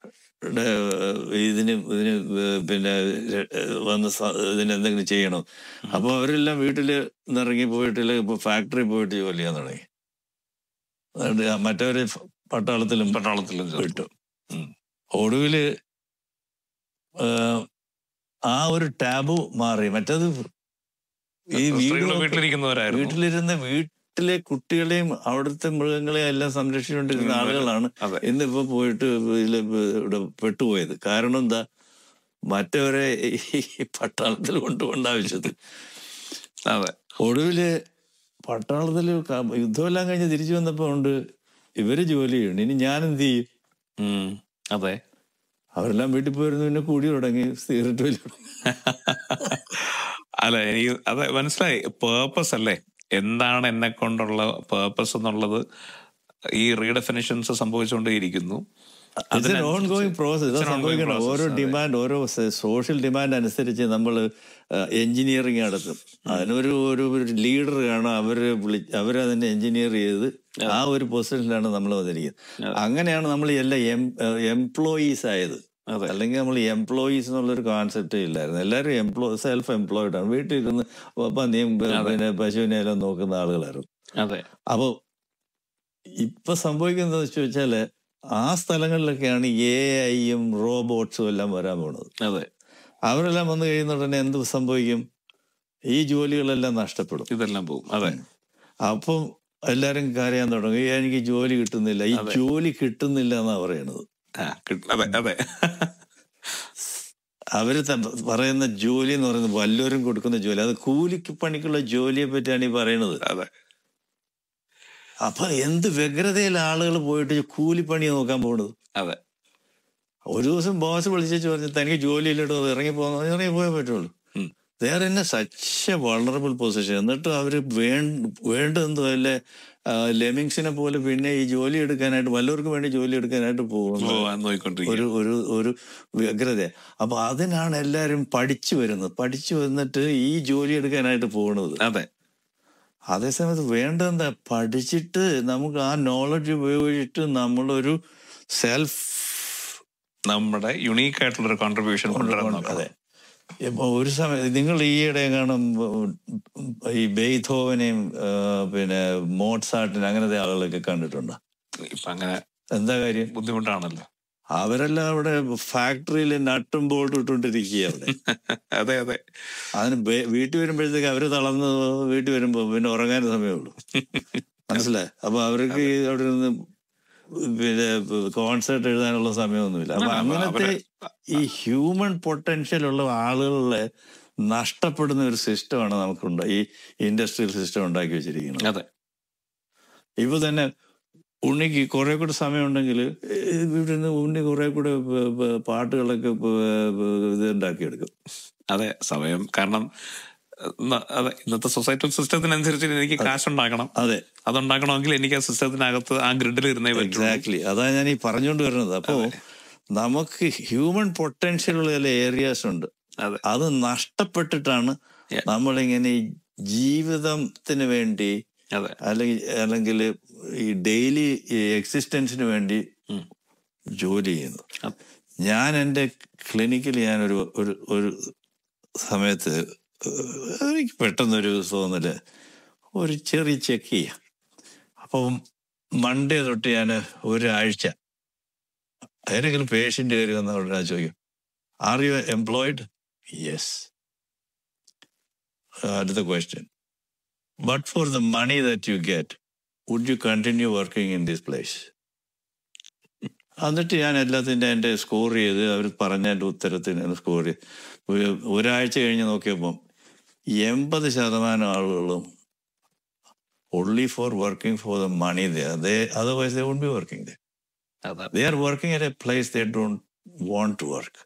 ഇതിന് ഇതിന് പിന്നെ വന്ന് സ- ഇതിന് എന്തെങ്കിലും ചെയ്യണം അപ്പൊ അവരെല്ലാം വീട്ടില് ഇറങ്ങി പോയിട്ടില്ല ഇപ്പൊ ഫാക്ടറി പോയിട്ട് ജോലി ചെയ്യാൻ തുടങ്ങി അതുകൊണ്ട് മറ്റവര് പട്ടാളത്തിലും പട്ടാളത്തിലും ചേർന്നു. വിട്ടു ഉം. ഒടുവില് ആ, ആ ഒരു ടാബു മാറി മറ്റത് ഈ വീട് സ്ത്രീകൾ നോക്ക് വീട്ടിലിരിക്കുന്നവരായിരുന്നു വീട്ടിലിരുന്ന് വീട്ടിലെ കുട്ടികളെയും അവിടുത്തെ മൃഗങ്ങളെയും എല്ലാം സംരക്ഷിച്ചുകൊണ്ടിരുന്ന ഉം, ആളുകളാണ് അതെ ഇന്നിപ്പോ പോയിട്ട് ഇതില് ഇവിടെ പെട്ടുപോയത് കാരണം എന്താ മറ്റവരെ ഈ പട്ടാളത്തിൽ കൊണ്ടുപോകേണ്ട ആവശ്യത്തിൽ അതെ ഒടുവില് പട്ടാളത്തിൽ യുദ്ധമെല്ലാം കഴിഞ്ഞ് തിരിച്ചു വന്നപ്പോ ഉണ്ട് ഇവര് ജോലി ചെയ്യണം ഇനി ഞാൻ എന്ത് ചെയ്യും ഉം. അതെ അവരെല്ലാം വീട്ടിൽ പോയിരുന്നു പിന്നെ കൂടി തുടങ്ങി സിഗരറ്റ് വലി തുടങ്ങി അല്ല എനിക്ക് അതെ മനസ്സിലായി പേർപ്പസ് അല്ലേ എന്താണ് എന്നെ കൊണ്ടുള്ള പേർപ്പസ് എന്നുള്ളത് ഈ റീഡെഫിനിഷൻസ് സംഭവിച്ചുകൊണ്ടേയിരിക്കുന്നു it's an ongoing process ഇത് It's an ongoing സംഭവിക്കണം process, ഓരോ അതെ. ഡിമാൻഡ് ഓരോ സോഷ്യൽ ഡിമാൻഡ് അനുസരിച്ച് നമ്മൾ എഞ്ചിനീയറിംഗ് നടത്തും അതിനൊരു ഒരു ഒരു ലീഡർ കാണും അവര് വിളി അവരതിനെ എഞ്ചിനീയർ ചെയ്ത് ആ ഒരു പൊസിഷനിലാണ് നമ്മൾ വന്നിരിക്കുന്നത് അങ്ങനെയാണ് നമ്മൾ എല്ലാ എംപ്ലോയീസ് ആയത് അതെ അല്ലെങ്കിൽ നമ്മൾ എംപ്ലോയീസ് എന്നുള്ളൊരു കോൺസെപ്റ്റേ ഇല്ലായിരുന്നു എല്ലാവരും എംപ്ലോ സെൽഫ് എംപ്ലോയിഡ് ആണ് വീട്ടിലിരുന്ന് പന്നിയും പിന്നെ പശുവിനെ എല്ലാം നോക്കുന്ന ആളുകളായിരുന്നു അതെ അപ്പോൾ ഇപ്പൊ സംഭവിക്കുന്നത് വെച്ച് വെച്ചാല് ആ സ്ഥലങ്ങളിലൊക്കെയാണ് എ ഐയും റോബോട്ട്സും എല്ലാം വരാൻ പോണത് അതെ അവരെല്ലാം വന്നു കഴിയുന്ന ഉടനെ എന്ത് സംഭവിക്കും ഈ ജോലികളെല്ലാം നഷ്ടപ്പെടും ഇതെല്ലാം പോകും അതെ അപ്പം എല്ലാരും കരയാൻ തുടങ്ങും "ഏ, എനിക്ക് ജോലി കിട്ടുന്നില്ല ഈ അതെ. ജോലി കിട്ടുന്നില്ല എന്നാ പറയണത് ആ, കിട്ടും. അതെ അതെ അവര് ത- പറയുന്ന ജോലി എന്ന് പറയുന്നത് വല്ലവരും കൊടുക്കുന്ന ജോലി അത് കൂലിക്ക് പണിക്കുള്ള ജോലിയെ പറ്റിയാണ് ഈ പറയണത് അതെ അപ്പൊ എന്ത് വ്യഗ്രതയിൽ ആളുകൾ പോയിട്ട് കൂലിപ്പണി നോക്കാൻ പോണത് അതെ ഒരു ദിവസം ബോസ് വിളിച്ചു പറഞ്ഞു തനിക്ക് ജോലിയിലിട്ടോ ഇറങ്ങി പോകുന്ന ഇറങ്ങി പോയേ പറ്റുള്ളൂ ഉം. വേറെ എന്നെ സച്ച് വളറബിൾ പൊസിഷൻ എന്നിട്ട് അവര് വേണ്ട വേണ്ടെന്തോ അല്ലെ ലെമിങ്സിനെ പോലെ പിന്നെ ഈ ജോലി എടുക്കാനായിട്ട് വല്ലവർക്കും വേണ്ടി ജോലി എടുക്കാനായിട്ട് പോകുന്നു പോവാൻ നോക്കിക്കൊണ്ടിരിക്കും ഒരു ഒരു ഒരു വ്യഗ്രത അപ്പൊ അതിനാണ് എല്ലാരും പഠിച്ചു വരുന്നത് പഠിച്ചു വന്നിട്ട് ഈ ജോലി എടുക്കാനായിട്ട് പോകുന്നത് അതെ അതേസമയത്ത് വേണ്ടെന്താ പഠിച്ചിട്ട് നമുക്ക് ആ നോളജ് ഉപയോഗിച്ചിട്ട് നമ്മളൊരു സെൽഫ് നമ്മുടെ യുണീക്ക് ആയിട്ടുള്ള ഒരു കോൺട്രിബ്യൂഷൻ കൊണ്ടുവരാൻ നോക്കണം അതെ ഇപ്പൊ ഒരു സമയം നിങ്ങൾ ഈയിടെ കാണും ഈ ബെയ്ഥോവനെയും ആ, പിന്നെ മോട്ട്സാട്ടിനെ അങ്ങനത്തെ ആളുകളൊക്കെ കണ്ടിട്ടുണ്ടോ ഇപ്പൊ അങ്ങനെ എന്താ കാര്യം ബുദ്ധിമുട്ടാണല്ലോ അവരെല്ലാം അവിടെ ഫാക്ടറിയിൽ നട്ടും ബോൾട്ടും ഇട്ടുകൊണ്ടിരിക്കുക അവിടെ അതെ അതെ അതിന് ബേ- വീട്ടിൽ വരുമ്പോഴത്തേക്ക് അവര് തളർന്ന് വീട്ടിൽ വരുമ്പോ പിന്നെ ഉറങ്ങാൻ സമയമുള്ളൂ മനസ്സിലായി അപ്പൊ അവർക്ക് ഈ അവിടെ നിന്ന് പിന്നെ കോൺസേർട്ട് എഴുതാനുള്ള സമയമൊന്നുമില്ല അപ്പൊ ആ, അങ്ങനത്തെ അവരെ- ഈ ഹ്യൂമൻ പൊട്ടൻഷ്യൽ ഉള്ള ആളുകളെ നഷ്ടപ്പെടുന്ന ഒരു സിസ്റ്റമാണ് നമുക്കുണ്ട് ഈ ഇൻഡസ്ട്രിയൽ സിസ്റ്റം ഉണ്ടാക്കി വെച്ചിരിക്കുന്നത് അതെ ഇപ്പൊ തന്നെ ഉണ്ണിക്ക് കുറെ കൂടെ സമയമുണ്ടെങ്കിൽ ഇവിടുന്ന് ഉണ്ണി കുറെ കൂടെ പ- പ- പാട്ടുകളൊക്കെ പ- പ- ഇത് ഉണ്ടാക്കിയെടുക്കും അതെ സമയം കാരണം ന- അതെ ഇന്നത്തെ സൊസൈറ്റൽ സിസ്റ്റത്തിനനുസരിച്ച് എനിക്ക് കാശുണ്ടാക്കണം അതെ അതുണ്ടാക്കണമെങ്കിൽ എനിക്ക് ആ സിസ്റ്റത്തിനകത്ത് ആ ഗ്രിഡിൽ ഇരുന്നേ പറ്റുള്ളൂ എക്സാക്ട്ലി അതാ ഞാൻ ഈ പറഞ്ഞുകൊണ്ട് വരുന്നത് അപ്പോ നമുക്ക് ഹ്യൂമൻ പൊട്ടൻഷ്യൽ ഉള്ള ചില ഏരിയാസ് ഉണ്ട് അതെ അത് നഷ്ടപ്പെട്ടിട്ടാണ് Yeah. നമ്മളിങ്ങനെ ഈ ജീവിതത്തിന് വേണ്ടി അതെ അല്ലെങ്കിൽ അല്ലെങ്കിൽ ഈ ഡെയിലി എക്സിസ്റ്റൻസിന് വേണ്ടി ഉം. ജോലി ചെയ്യുന്നു അതെ. ഞാൻ എൻ്റെ ക്ലിനിക്കിൽ ഞാനൊരു ഒരു ഒരു സമയത്ത് ഏഹ് എനിക്ക് പെട്ടെന്നൊരു തോന്നല് ഒരു ചെറിയ ചെക്ക് ചെയ്യാം അപ്പം മൺഡേ തൊട്ട് ഞാൻ ഒരാഴ്ച ഏതെങ്കിലും പേഷ്യൻ്റ് കയറി വന്ന ഉടനെ ചോദിക്കും ആർ യു എംപ്ലോയിഡ് യെസ് അടുത്ത question but for the money that you get would you continue working in this place എന്നിട്ട് ഞാൻ എല്ലാത്തിൻ്റെ എൻ്റെ സ്കോർ ചെയ്ത് അവർ പറഞ്ഞ എൻ്റെ ഉത്തരത്തിന് സ്കോർ ചെയ്ത് ഒരു- ഒരാഴ്ച കഴിഞ്ഞ് നോക്കിയപ്പം എൺപത് ശതമാനം ആളുകളും only for working for the money there. They otherwise they won't be working there. അതെ They are working at a place they don't want to work.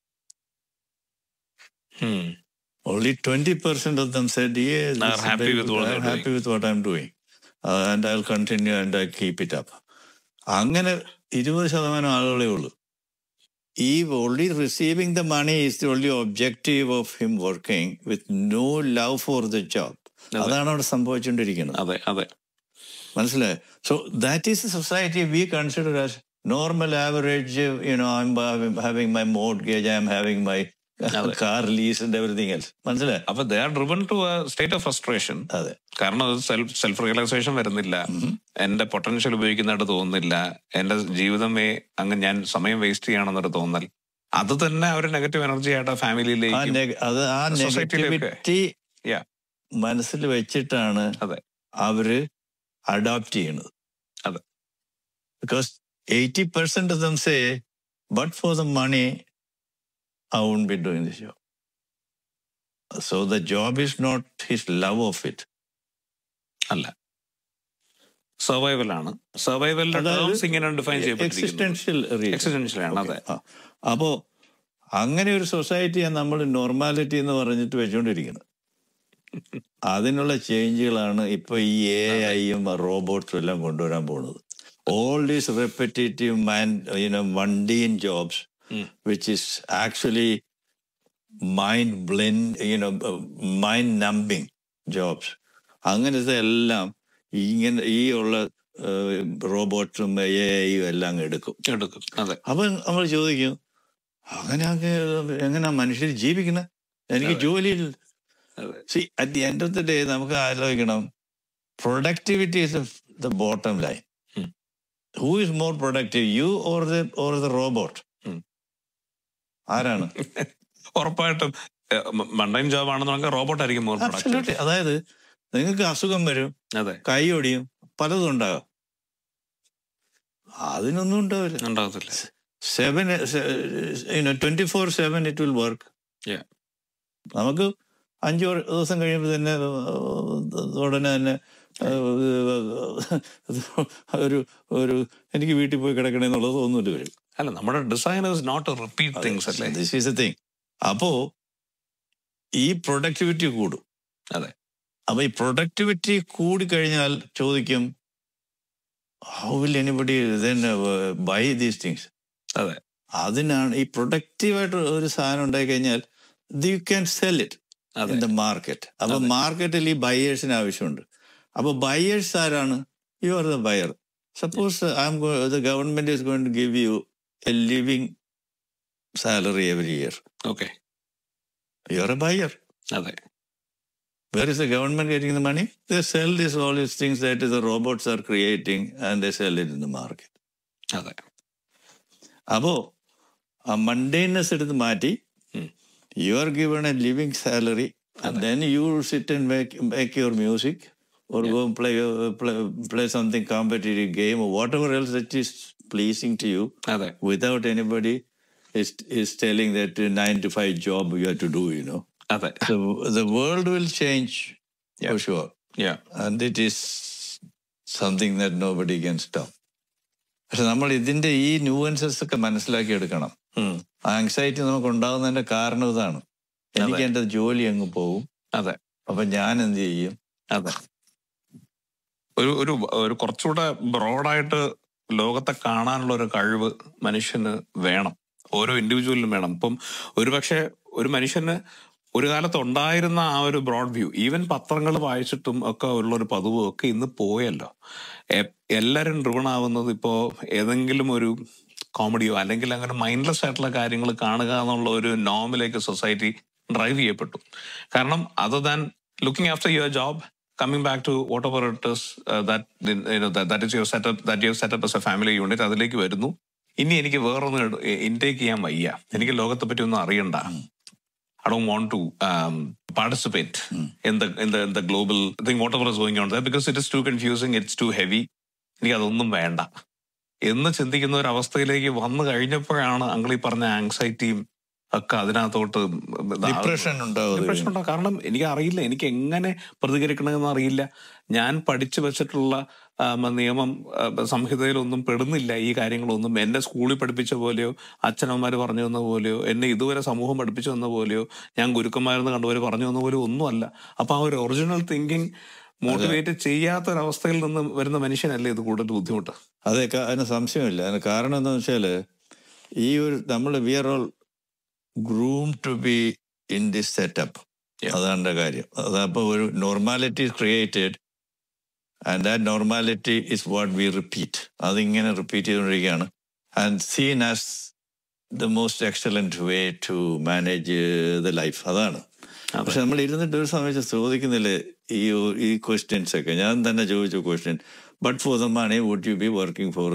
ഉം. Only twenty percent of them said, "Yes, Are this is happy very with good. what I'm they're happy with what I'm doing, uh, and I'll continue and I keep it up." അങ്ങനെ ഇരുപത് ശതമാനം ആളുകളേ ഉള്ളൂ ഈ only receiving the money is the only objective of him working with no love for the job അതാണ് അവിടെ സംഭവിച്ചുകൊണ്ടിരിക്കുന്നത് അതെ അതെ മനസ്സിലായോ so that is a society we consider as normal average you know I'm having my mortgage I'm having my അതെ. Car lease and everything else മനസ്സിലായോ അപ്പൊ they are driven to state of frustration അതെ കാരണം അത് self self realization വരുന്നില്ല എന്റെ potential ഉപയോഗിക്കുന്നതായിട്ട് തോന്നുന്നില്ല എന്റെ ജീവിതമേ അങ്ങ് ഞാൻ സമയം വേസ്റ്റ് ചെയ്യണമെന്നൊരു തോന്നൽ അത് തന്നെ ഒരു നെഗറ്റീവ് എനർജി ആയിട്ട് ആ ഫാമിലിയിലേക്ക് neg- അത് ആ Society യിലൊക്കെ. Negativity Yeah. മനസ്സിൽ വെച്ചിട്ടാണ് അതെ. അവര് അഡോപ്റ്റ് ചെയ്യുന്നത് അതെ. Because eighty percent of them say but for the money I won't be doing this job so the job is not his love of it അല്ല സർവൈവൽ ആണ് സർവൈവലിന്റെ അതായത് ടേംസ് ഇങ്ങനെ ഡിഫൈൻ ചെയ്യപ്പെട്ടിരിക്കുന്നു എക്സിസ്റ്റൻഷ്യൽ എക്സിസ്റ്റൻഷ്യൽ ആണ് അതെ അപ്പോ അങ്ങനെ ഒരു സൊസൈറ്റിയാണ് നമ്മൾ നോർമാലിറ്റി എന്ന് പറഞ്ഞിട്ട് വെച്ചുകൊണ്ടിരിക്കുന്നത് അതിനുള്ള ചേഞ്ചുകളാണ് ഇപ്പൊ ഈ എ ഐയും റോബോട്ട്സും എല്ലാം കൊണ്ടുവരാൻ പോകുന്നത് all these repetitive man you know mundane jobs ഉം. Which is actually mind blend you know mind numbing jobs അങ്ങനത്തെ എല്ലാം ഇങ്ങനെ ഈ ഉള്ള റോബോട്ട്സും എ ഐയും എല്ലാം അങ്ങ് എടുക്കും എടുക്കും അതെ അപ്പൊ നമ്മൾ ചോദിക്കും അങ്ങനെയൊക്കെ എങ്ങനെയാ മനുഷ്യർ ജീവിക്കുന്നത് എനിക്ക് അതെ. ജോലിയിൽ അതെ see at the end of the day നമുക്ക് ആലോചിക്കണം productivity is the bottom line Hmm. Who is more productive you or the or the robot Hmm. ആരാണ് ഉറപ്പായിട്ടും മണ്ടൈൻ ജോബ് ആണെന്നുണ്ടെങ്കിൽ റോബോട്ട് ആയിരിക്കും മോർ പ്രൊഡക്റ്റീവ് Absolutely. അതായത് നിങ്ങൾക്ക് അസുഖം വരും അതെ കൈ ഒടിയും പലതും ഉണ്ടാകാം അതിനൊന്നും ഉണ്ടാവില്ല ഉണ്ടാകത്തില്ല seven twenty four seven it will work Yeah. നമുക്ക് അഞ്ചു വർ- ദിവസം കഴിയുമ്പോൾ തന്നെ ഏഹ്, ഉടനെ തന്നെ ഏഹ്, ഒരു ഒരു എനിക്ക് വീട്ടിൽ പോയി കിടക്കണേ എന്നുള്ളത് തോന്നിട്ട് വരും അല്ല നമ്മുടെ design is not repeat things അല്ലേ ദിസ് ഈസ് എ തിങ് അപ്പോ ഈ പ്രൊഡക്ടിവിറ്റി കൂടും അതെ. അപ്പൊ ഈ പ്രൊഡക്ടിവിറ്റി കൂടി കഴിഞ്ഞാൽ ചോദിക്കും how will anybody buy these things അതെ അതിനാണ് ഈ പ്രൊഡക്റ്റീവായിട്ട് ഒരു സാധനം ഉണ്ടായി കഴിഞ്ഞാൽ യു ക്യാൻ സെൽ ഇറ്റ് അതെ ഇൻ ദ മാർക്കറ്റ് അപ്പൊ അതെ. മാർക്കറ്റിൽ ഈ ബയേഴ്സിന് ആവശ്യമുണ്ട് അപ്പൊ ബയേഴ്സ് ആരാണ് you are the buyer suppose I'm the government is going to give you a living salary every year okay you are a buyer അതെ Where is the government getting the money? They sell this all these things that the robots are creating and they sell it in the market. അതെ അപ്പോ ആ മണ്ടേനസ് എടുത്ത് മാറ്റി ഉം. You are given a living salary then you sit and make make your music or go and play, uh, play play something competitive game or whatever else that is pleasing to you അതെ without anybody is is telling that uh, nine to five job you have to do you know അതെ so the world will change Yeah. for sure Yeah. and it is something that nobody can stop പക്ഷെ നമ്മൾ ഇതിന്റെ ഈ nuances ഒക്കെ മനസ്സിലാക്കി എടുക്കണം ഉം. Anxiety നമുക്ക് ഉണ്ടാകുന്നതിന്റെ കാരണം ഇതാണ് എനിക്ക് എന്റെ ജോലി അങ്ങ് പോകും അതെ അപ്പൊ ഞാൻ എന്ത് ചെയ്യും അതെ ഒരു ഒരു ഒരു കുറച്ചുകൂടെ ബ്രോഡായിട്ട് ലോകത്തെ കാണാനുള്ള ഒരു കഴിവ് മനുഷ്യന് വേണം ഓരോ ഇൻഡിവിജ്വലിനും വേണം ഇപ്പം ഒരുപക്ഷെ ഒരു മനുഷ്യന് ഒരു കാലത്ത് ഉണ്ടായിരുന്ന ആ ഒരു ബ്രോഡ് വ്യൂ ഈവൻ പത്രങ്ങൾ വായിച്ചിട്ടും ഒക്കെ ഉള്ള ഒരു പതിവും ഒക്കെ ഇന്ന് പോയല്ലോ എ- എല്ലാവരും ഡ്രിവൺ ആവുന്നത് ഇപ്പോ ഏതെങ്കിലും ഒരു കോമഡിയോ അല്ലെങ്കിൽ അങ്ങനെ മൈൻഡ്ലെസ് ആയിട്ടുള്ള കാര്യങ്ങൾ കാണുക എന്നുള്ള ഒരു നോമിലേക്ക് സൊസൈറ്റി ഡ്രൈവ് ചെയ്യപ്പെട്ടു കാരണം other than looking after your job coming back to whatever it is uh, that you know that, that is your setup that you have set up as a family unit അതിലേക്ക് വരുന്നു ഇനി എനിക്ക് വേറൊന്ന് intake ചെയ്യാൻ വയ്യ എനിക്ക് ലോകത്തെ പറ്റി ഒന്നും അറിയണ്ട I don't want to um, participate in the in the in the global thing whatever is going on there because it is too confusing it's too heavy എനിക്ക് അതൊന്നും വേണ്ട എന്ന് ചിന്തിക്കുന്ന ഒരു അവസ്ഥയിലേക്ക് വന്നു കഴിഞ്ഞപ്പോഴാണ് അങ്കിൾ ഈ പറഞ്ഞ ആങ്സൈറ്റിയും ഒക്കെ അതിനകത്തോട്ട് ഡിപ്രഷൻ ഉണ്ടാവും ഡിപ്രഷൻ ഉണ്ടാവും കാരണം എനിക്ക് അറിയില്ല എനിക്ക് എങ്ങനെ പ്രതികരിക്കണമെന്ന് അറിയില്ല ഞാൻ പഠിച്ചു വെച്ചിട്ടുള്ള ആ, മ- നിയമം ആ, സംഹിതയിലൊന്നും പെടുന്നില്ല ഈ കാര്യങ്ങളൊന്നും എന്നെ സ്കൂളിൽ പഠിപ്പിച്ച പോലെയോ അച്ഛനമ്മമാർ പറഞ്ഞു തന്ന പോലെയോ എന്നെ ഇതുവരെ സമൂഹം പഠിപ്പിച്ചു തന്ന പോലെയോ ഞാൻ ഗുരുക്കന്മാരെന്ന് കണ്ടുവരെ പറഞ്ഞു തന്ന പോലെയോ ഒന്നുമല്ല അപ്പൊ ആ ഒരു ഒറിജിനൽ തിങ്കിങ് മോട്ടിവേറ്റ് ചെയ്യാത്ത ഒരവസ്ഥയിൽ നിന്ന് വരുന്ന മനുഷ്യനല്ലേ ഇത് കൂടുതൽ ബുദ്ധിമുട്ട് അതെ ക- അതിന് സംശയമില്ല അതിന് കാരണം എന്താണെന്ന് വെച്ചാല് ഈ ഒരു നമ്മൾ we are all groom to be in this setup Yeah. അതാണ് എൻ്റെ കാര്യം അതപ്പോൾ ഒരു normality created and that normality is what we repeat അതിങ്ങനെ റിപ്പീറ്റ് ചെയ്തുകൊണ്ടിരിക്കുകയാണ് and seen as the most excellent way to manage the life അതാണ് പക്ഷെ നമ്മൾ ഇരുന്നിട്ട് ഒരു സമയത്ത് ചോദിക്കുന്നില്ലേ ഈ ഒ- ഈ ക്വസ്റ്റ്യൻസ് ഒക്കെ ഞാൻ തന്നെ ചോദിച്ചു question but for the money would you be working for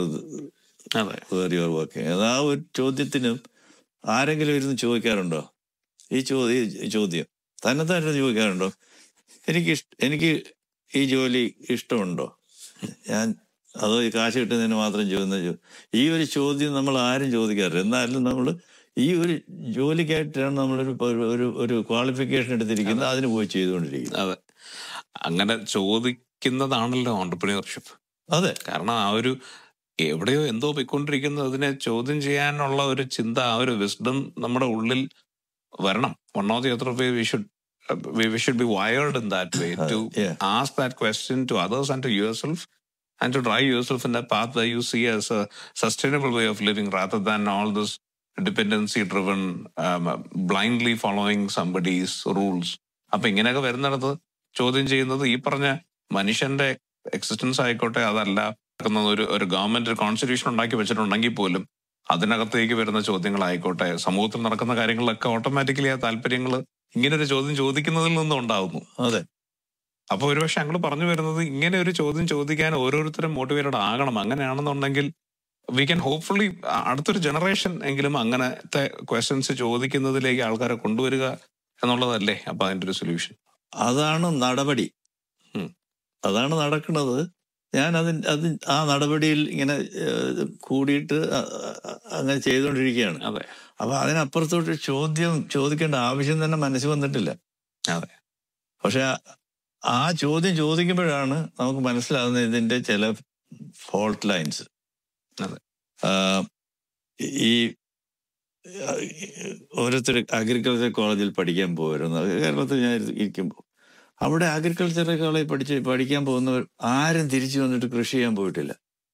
അതെ വേർ യുവർ വർക്കിംഗ് അത് ആ ഒരു ചോദ്യത്തിനും ആരെങ്കിലും ഇരുന്ന് ചോദിക്കാറുണ്ടോ ഈ ചോദ്യം ഈ ചോദ്യം തന്നെ തന്നെ ചോദിക്കാറുണ്ടോ എനിക്ക് ഇഷ്- എനിക്ക് ഈ ജോലി ഇഷ്ടമുണ്ടോ ഞാൻ അതോ ഈ കാശ് കിട്ടുന്നതിന് മാത്രം ചോദിക്കുന്ന ചോ- ഈ ഒരു ചോദ്യം നമ്മൾ ആരും ചോദിക്കാറില്ല എന്നാലും നമ്മൾ ഈ ഒരു ജോലിക്കായിട്ടാണ് നമ്മളൊരു ഒരു- ഒരു ഒരു ക്വാളിഫിക്കേഷൻ എടുത്തിരിക്കുന്നത് അതിന് പോയി ചെയ്തുകൊണ്ടിരിക്കുന്നത് അതെ അങ്ങനെ ചോദിക്കുന്നതാണല്ലോ ഓണ്ടർപ്രീനർഷിപ്പ് അതെ കാരണം ആ ഒരു എവിടെയോ എന്തോ പോയിക്കൊണ്ടിരിക്കുന്നത് അതിനെ ചോദ്യം ചെയ്യാനുള്ള ഒരു ചിന്ത ആ ഒരു വിസ്ഡം നമ്മുടെ ഉള്ളിൽ വരണം one of the other way we should we should be wired in that way to yeah. Ask that question to others and to yourself and to drive yourself in the path the you see as a sustainable way of living rather than all this dependency driven blindly following somebody's rules അപ്പൊ ഇങ്ങനെയൊക്കെ വരുന്നിടത്ത് ചോദ്യം ചെയ്യുന്നത് ഈ പറഞ്ഞ മനുഷ്യന്റെ existence ആയിക്കോട്ടെ അതല്ല നടക്കുന്ന ഒരു ഒരു ഗവൺമെന്റ് ഒരു കോൺസ്റ്റിറ്റ്യൂഷൻ ഉണ്ടാക്കി വെച്ചിട്ടുണ്ടെങ്കിൽ പോലും അതിനകത്തേക്ക് വരുന്ന ചോദ്യങ്ങളായിക്കോട്ടെ സമൂഹത്തിൽ നടക്കുന്ന കാര്യങ്ങളിലൊക്കെ ഓട്ടോമാറ്റിക്കലി ആ താല്പര്യങ്ങൾ ഇങ്ങനെ ഒരു ചോദ്യം ചോദിക്കുന്നതിൽ നിന്നും ഉണ്ടാവുന്നു അതെ അപ്പൊ ഒരുപക്ഷെ ഞങ്ങൾ പറഞ്ഞു വരുന്നത് ഇങ്ങനെ ഒരു ചോദ്യം ചോദിക്കാൻ ഓരോരുത്തരും മോട്ടിവേറ്റഡ് ആകണം അങ്ങനെയാണെന്നുണ്ടെങ്കിൽ വി ക്യാൻ ഹോപ്പ്ഫുള്ളി അടുത്തൊരു ജനറേഷൻ എങ്കിലും അങ്ങനത്തെ ക്വസ്റ്റ്യൻസ് ചോദിക്കുന്നതിലേക്ക് ആൾക്കാരെ കൊണ്ടുവരിക എന്നുള്ളതല്ലേ അപ്പൊ അതിന്റെ ഒരു സൊല്യൂഷൻ അതാണ് നടപടി ഉം. അതാണ് നടക്കുന്നത് ഞാൻ അതിൻ അത് ആ നടപടിയിൽ ഇങ്ങനെ ഏഹ്, കൂടിയിട്ട് അ- അ- അങ്ങനെ ചെയ്തുകൊണ്ടിരിക്കുകയാണ് അതെ അപ്പൊ അതിനപ്പുറത്തോട്ട് ചോദ്യം ചോദിക്കേണ്ട ആവശ്യം തന്നെ മനസ്സിൽ വന്നിട്ടില്ല അതെ പക്ഷെ ആ- ആ ചോദ്യം ചോദിക്കുമ്പോഴാണ് നമുക്ക് മനസ്സിലാകുന്നത് ഇതിന്റെ ചില ഫോൾട്ട് ലൈൻസ് അതെ. ഈ ആ, ഓരോരുത്തർ അഗ്രികൾച്ചർ കോളേജിൽ പഠിക്കാൻ പോയിരുന്നു കേരളത്തിൽ ഞാൻ ഇരിക്കുമ്പോൾ അവിടെ അഗ്രികൾച്ചർ കോളേജ് പഠിച്ച് പഠിക്കാൻ പോകുന്നവർ ആരും തിരിച്ചു വന്നിട്ട് കൃഷി ചെയ്യാൻ പോയിട്ടില്ല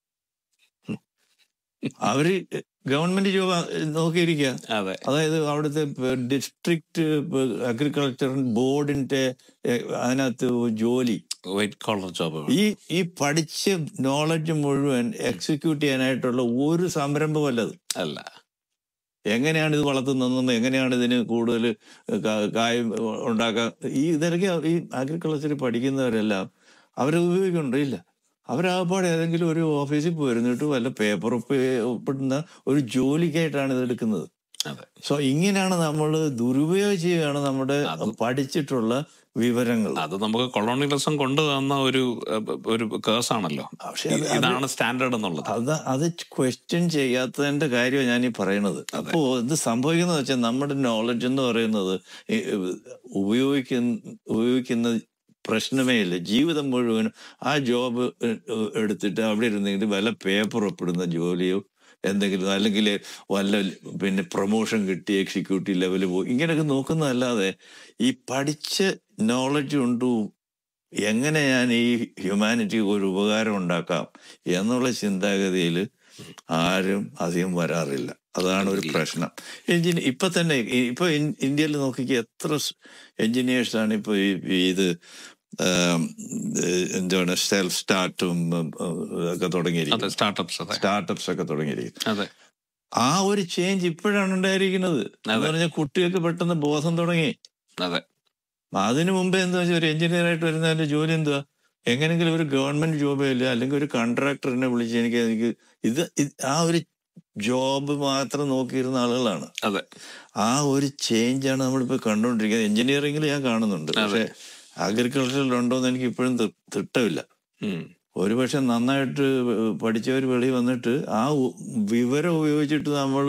അവര് ഗവൺമെന്റ് ജോബ് നോക്കിയിരിക്കുക അതെ അതായത് അവിടുത്തെ ഡിസ്ട്രിക്ട് അഗ്രികൾച്ചർ ബോർഡിന്റെ ഏഹ്, അതിനകത്ത് ജോലി വൈറ്റ് കോളർ ജോബ് ഈ ഈ പഠിച്ച നോളജ് മുഴുവൻ എക്സിക്യൂട്ട് ചെയ്യാനായിട്ടുള്ള ഒരു സംരംഭമല്ല അത് അല്ല എങ്ങനെയാണ് ഇത് വളർത്തുന്നതെന്നും എങ്ങനെയാണ് ഇതിന് കൂടുതൽ കായം ഉണ്ടാക്കാൻ ഈ ഇതൊക്കെ ഈ അഗ്രികൾച്ചർ പഠിക്കുന്നവരെല്ലാം അവരെ ഉപയോഗിക്കുന്നുണ്ടോ ഇല്ല അവരാകപ്പാടെ ഏതെങ്കിലും ഒരു ഓഫീസിൽ പോയിരുന്നിട്ട് വല്ല പേപ്പർ ഒപ്പിടുന്ന ഒരു ജോലിക്കായിട്ടാണ് ഇത് എടുക്കുന്നത് അതെ സോ ഇങ്ങനെയാണ് നമ്മൾ ദുരുപയോഗം ചെയ്യുകയാണ് നമ്മുടെ അത് പഠിച്ചിട്ടുള്ള വിവരങ്ങൾ അത് നമുക്ക് കൊളോണിയലിസം കൊണ്ടു തന്ന ഒരു ഏഹ്, ഒരു കേസ് ആണല്ലോ പക്ഷെ അത് ഇതാണ് സ്റ്റാൻഡേർഡ് എന്നുള്ളത് അത് അത് ക്വസ്റ്റ്യൻ ചെയ്യാത്തതിന്റെ കാര്യമാണ് ഞാൻ ഈ പറയുന്നത് അപ്പോ ഇത് സംഭവിക്കുന്നത് വെച്ചാൽ നമ്മുടെ നോളജ് എന്ന് പറയുന്നത് ഈ ഉപയോഗിക്കുന്ന ഉപയോഗിക്കുന്ന പ്രശ്നമേ ഇല്ല ജീവിതം മുഴുവനും ആ ജോബ് എടുത്തിട്ട് അവിടെ ഇരുന്നെങ്കിൽ വല്ല പേപ്പർ ഒപ്പിടുന്ന ജോലിയോ എന്തെങ്കിലും അല്ലെങ്കിൽ വല്ല പിന്നെ പ്രൊമോഷൻ കിട്ടി എക്സിക്യൂട്ടീവ് ലെവലിൽ പോയി ഇങ്ങനെയൊക്കെ നോക്കുന്നതല്ലാതെ ഈ പഠിച്ച നോളജ് കൊണ്ട് എങ്ങനെ ഞാൻ ഈ ഹ്യൂമാനിറ്റി ഒരു ഉപകാരം ഉണ്ടാക്കാം എന്നുള്ള ചിന്താഗതിയിൽ ആരും അധികം വരാറില്ല അതാണ് ഒരു പ്രശ്നം എഞ്ചിനി ഇപ്പൊ തന്നെ ഇ- ഇപ്പൊ ഇൻ- ഇന്ത്യയിൽ നോക്കിക്ക് എത്ര എഞ്ചിനീയേഴ്സ് ആണ് ഇപ്പൊ ഈ ഈ ഇത് ആം, ഏഹ് എന്താണ് സെൽഫ് സ്റ്റാർട്ടും ഒക്കെ അതെ തുടങ്ങിയിരിക്കുന്നത് സ്റ്റാർട്ടപ്സ് അതെ സ്റ്റാർട്ടപ്സ് ഒക്കെ തുടങ്ങിയിരിക്കുന്നത് അതെ ആ ഒരു ചേഞ്ച് ഇപ്പോഴാണ് ഉണ്ടായിരിക്കുന്നത് എന്ന് അതെ. പറഞ്ഞാൽ കുട്ടികൾക്ക് പെട്ടെന്ന് ബോധം തുടങ്ങി അതെ അതിനു മുമ്പേ എന്താ വെച്ചാൽ ഒരു എഞ്ചിനീയർ ആയിട്ട് വരുന്നതിന്റെ ജോലി എന്തുവാ എങ്ങനെങ്കിലും ഒരു ഗവൺമെന്റ് ജോബ് ഇല്ല അല്ലെങ്കിൽ ഒരു കോൺട്രാക്ടറിനെ വിളിച്ച് എനിക്ക് എനിക്ക് ഇത് ഇത് ആ ഒരു ജോബ് മാത്രം നോക്കിയിരുന്ന ആളുകളാണ് അതെ ആ ഒരു ചേഞ്ച് ആണ് നമ്മളിപ്പോ കണ്ടുകൊണ്ടിരിക്കുന്നത് എഞ്ചിനീയറിംഗിൽ ഞാൻ കാണുന്നുണ്ട് പക്ഷെ അഗ്രികൾച്ചറിൽ ഉണ്ടോ എന്ന് എനിക്ക് ഇപ്പോഴും തി- തിട്ടമില്ല ഉം. ഒരുപക്ഷെ നന്നായിട്ട് പഠിച്ചവർ വെളി വന്നിട്ട് ആ ഉ- വിവരം ഉപയോഗിച്ചിട്ട് നമ്മൾ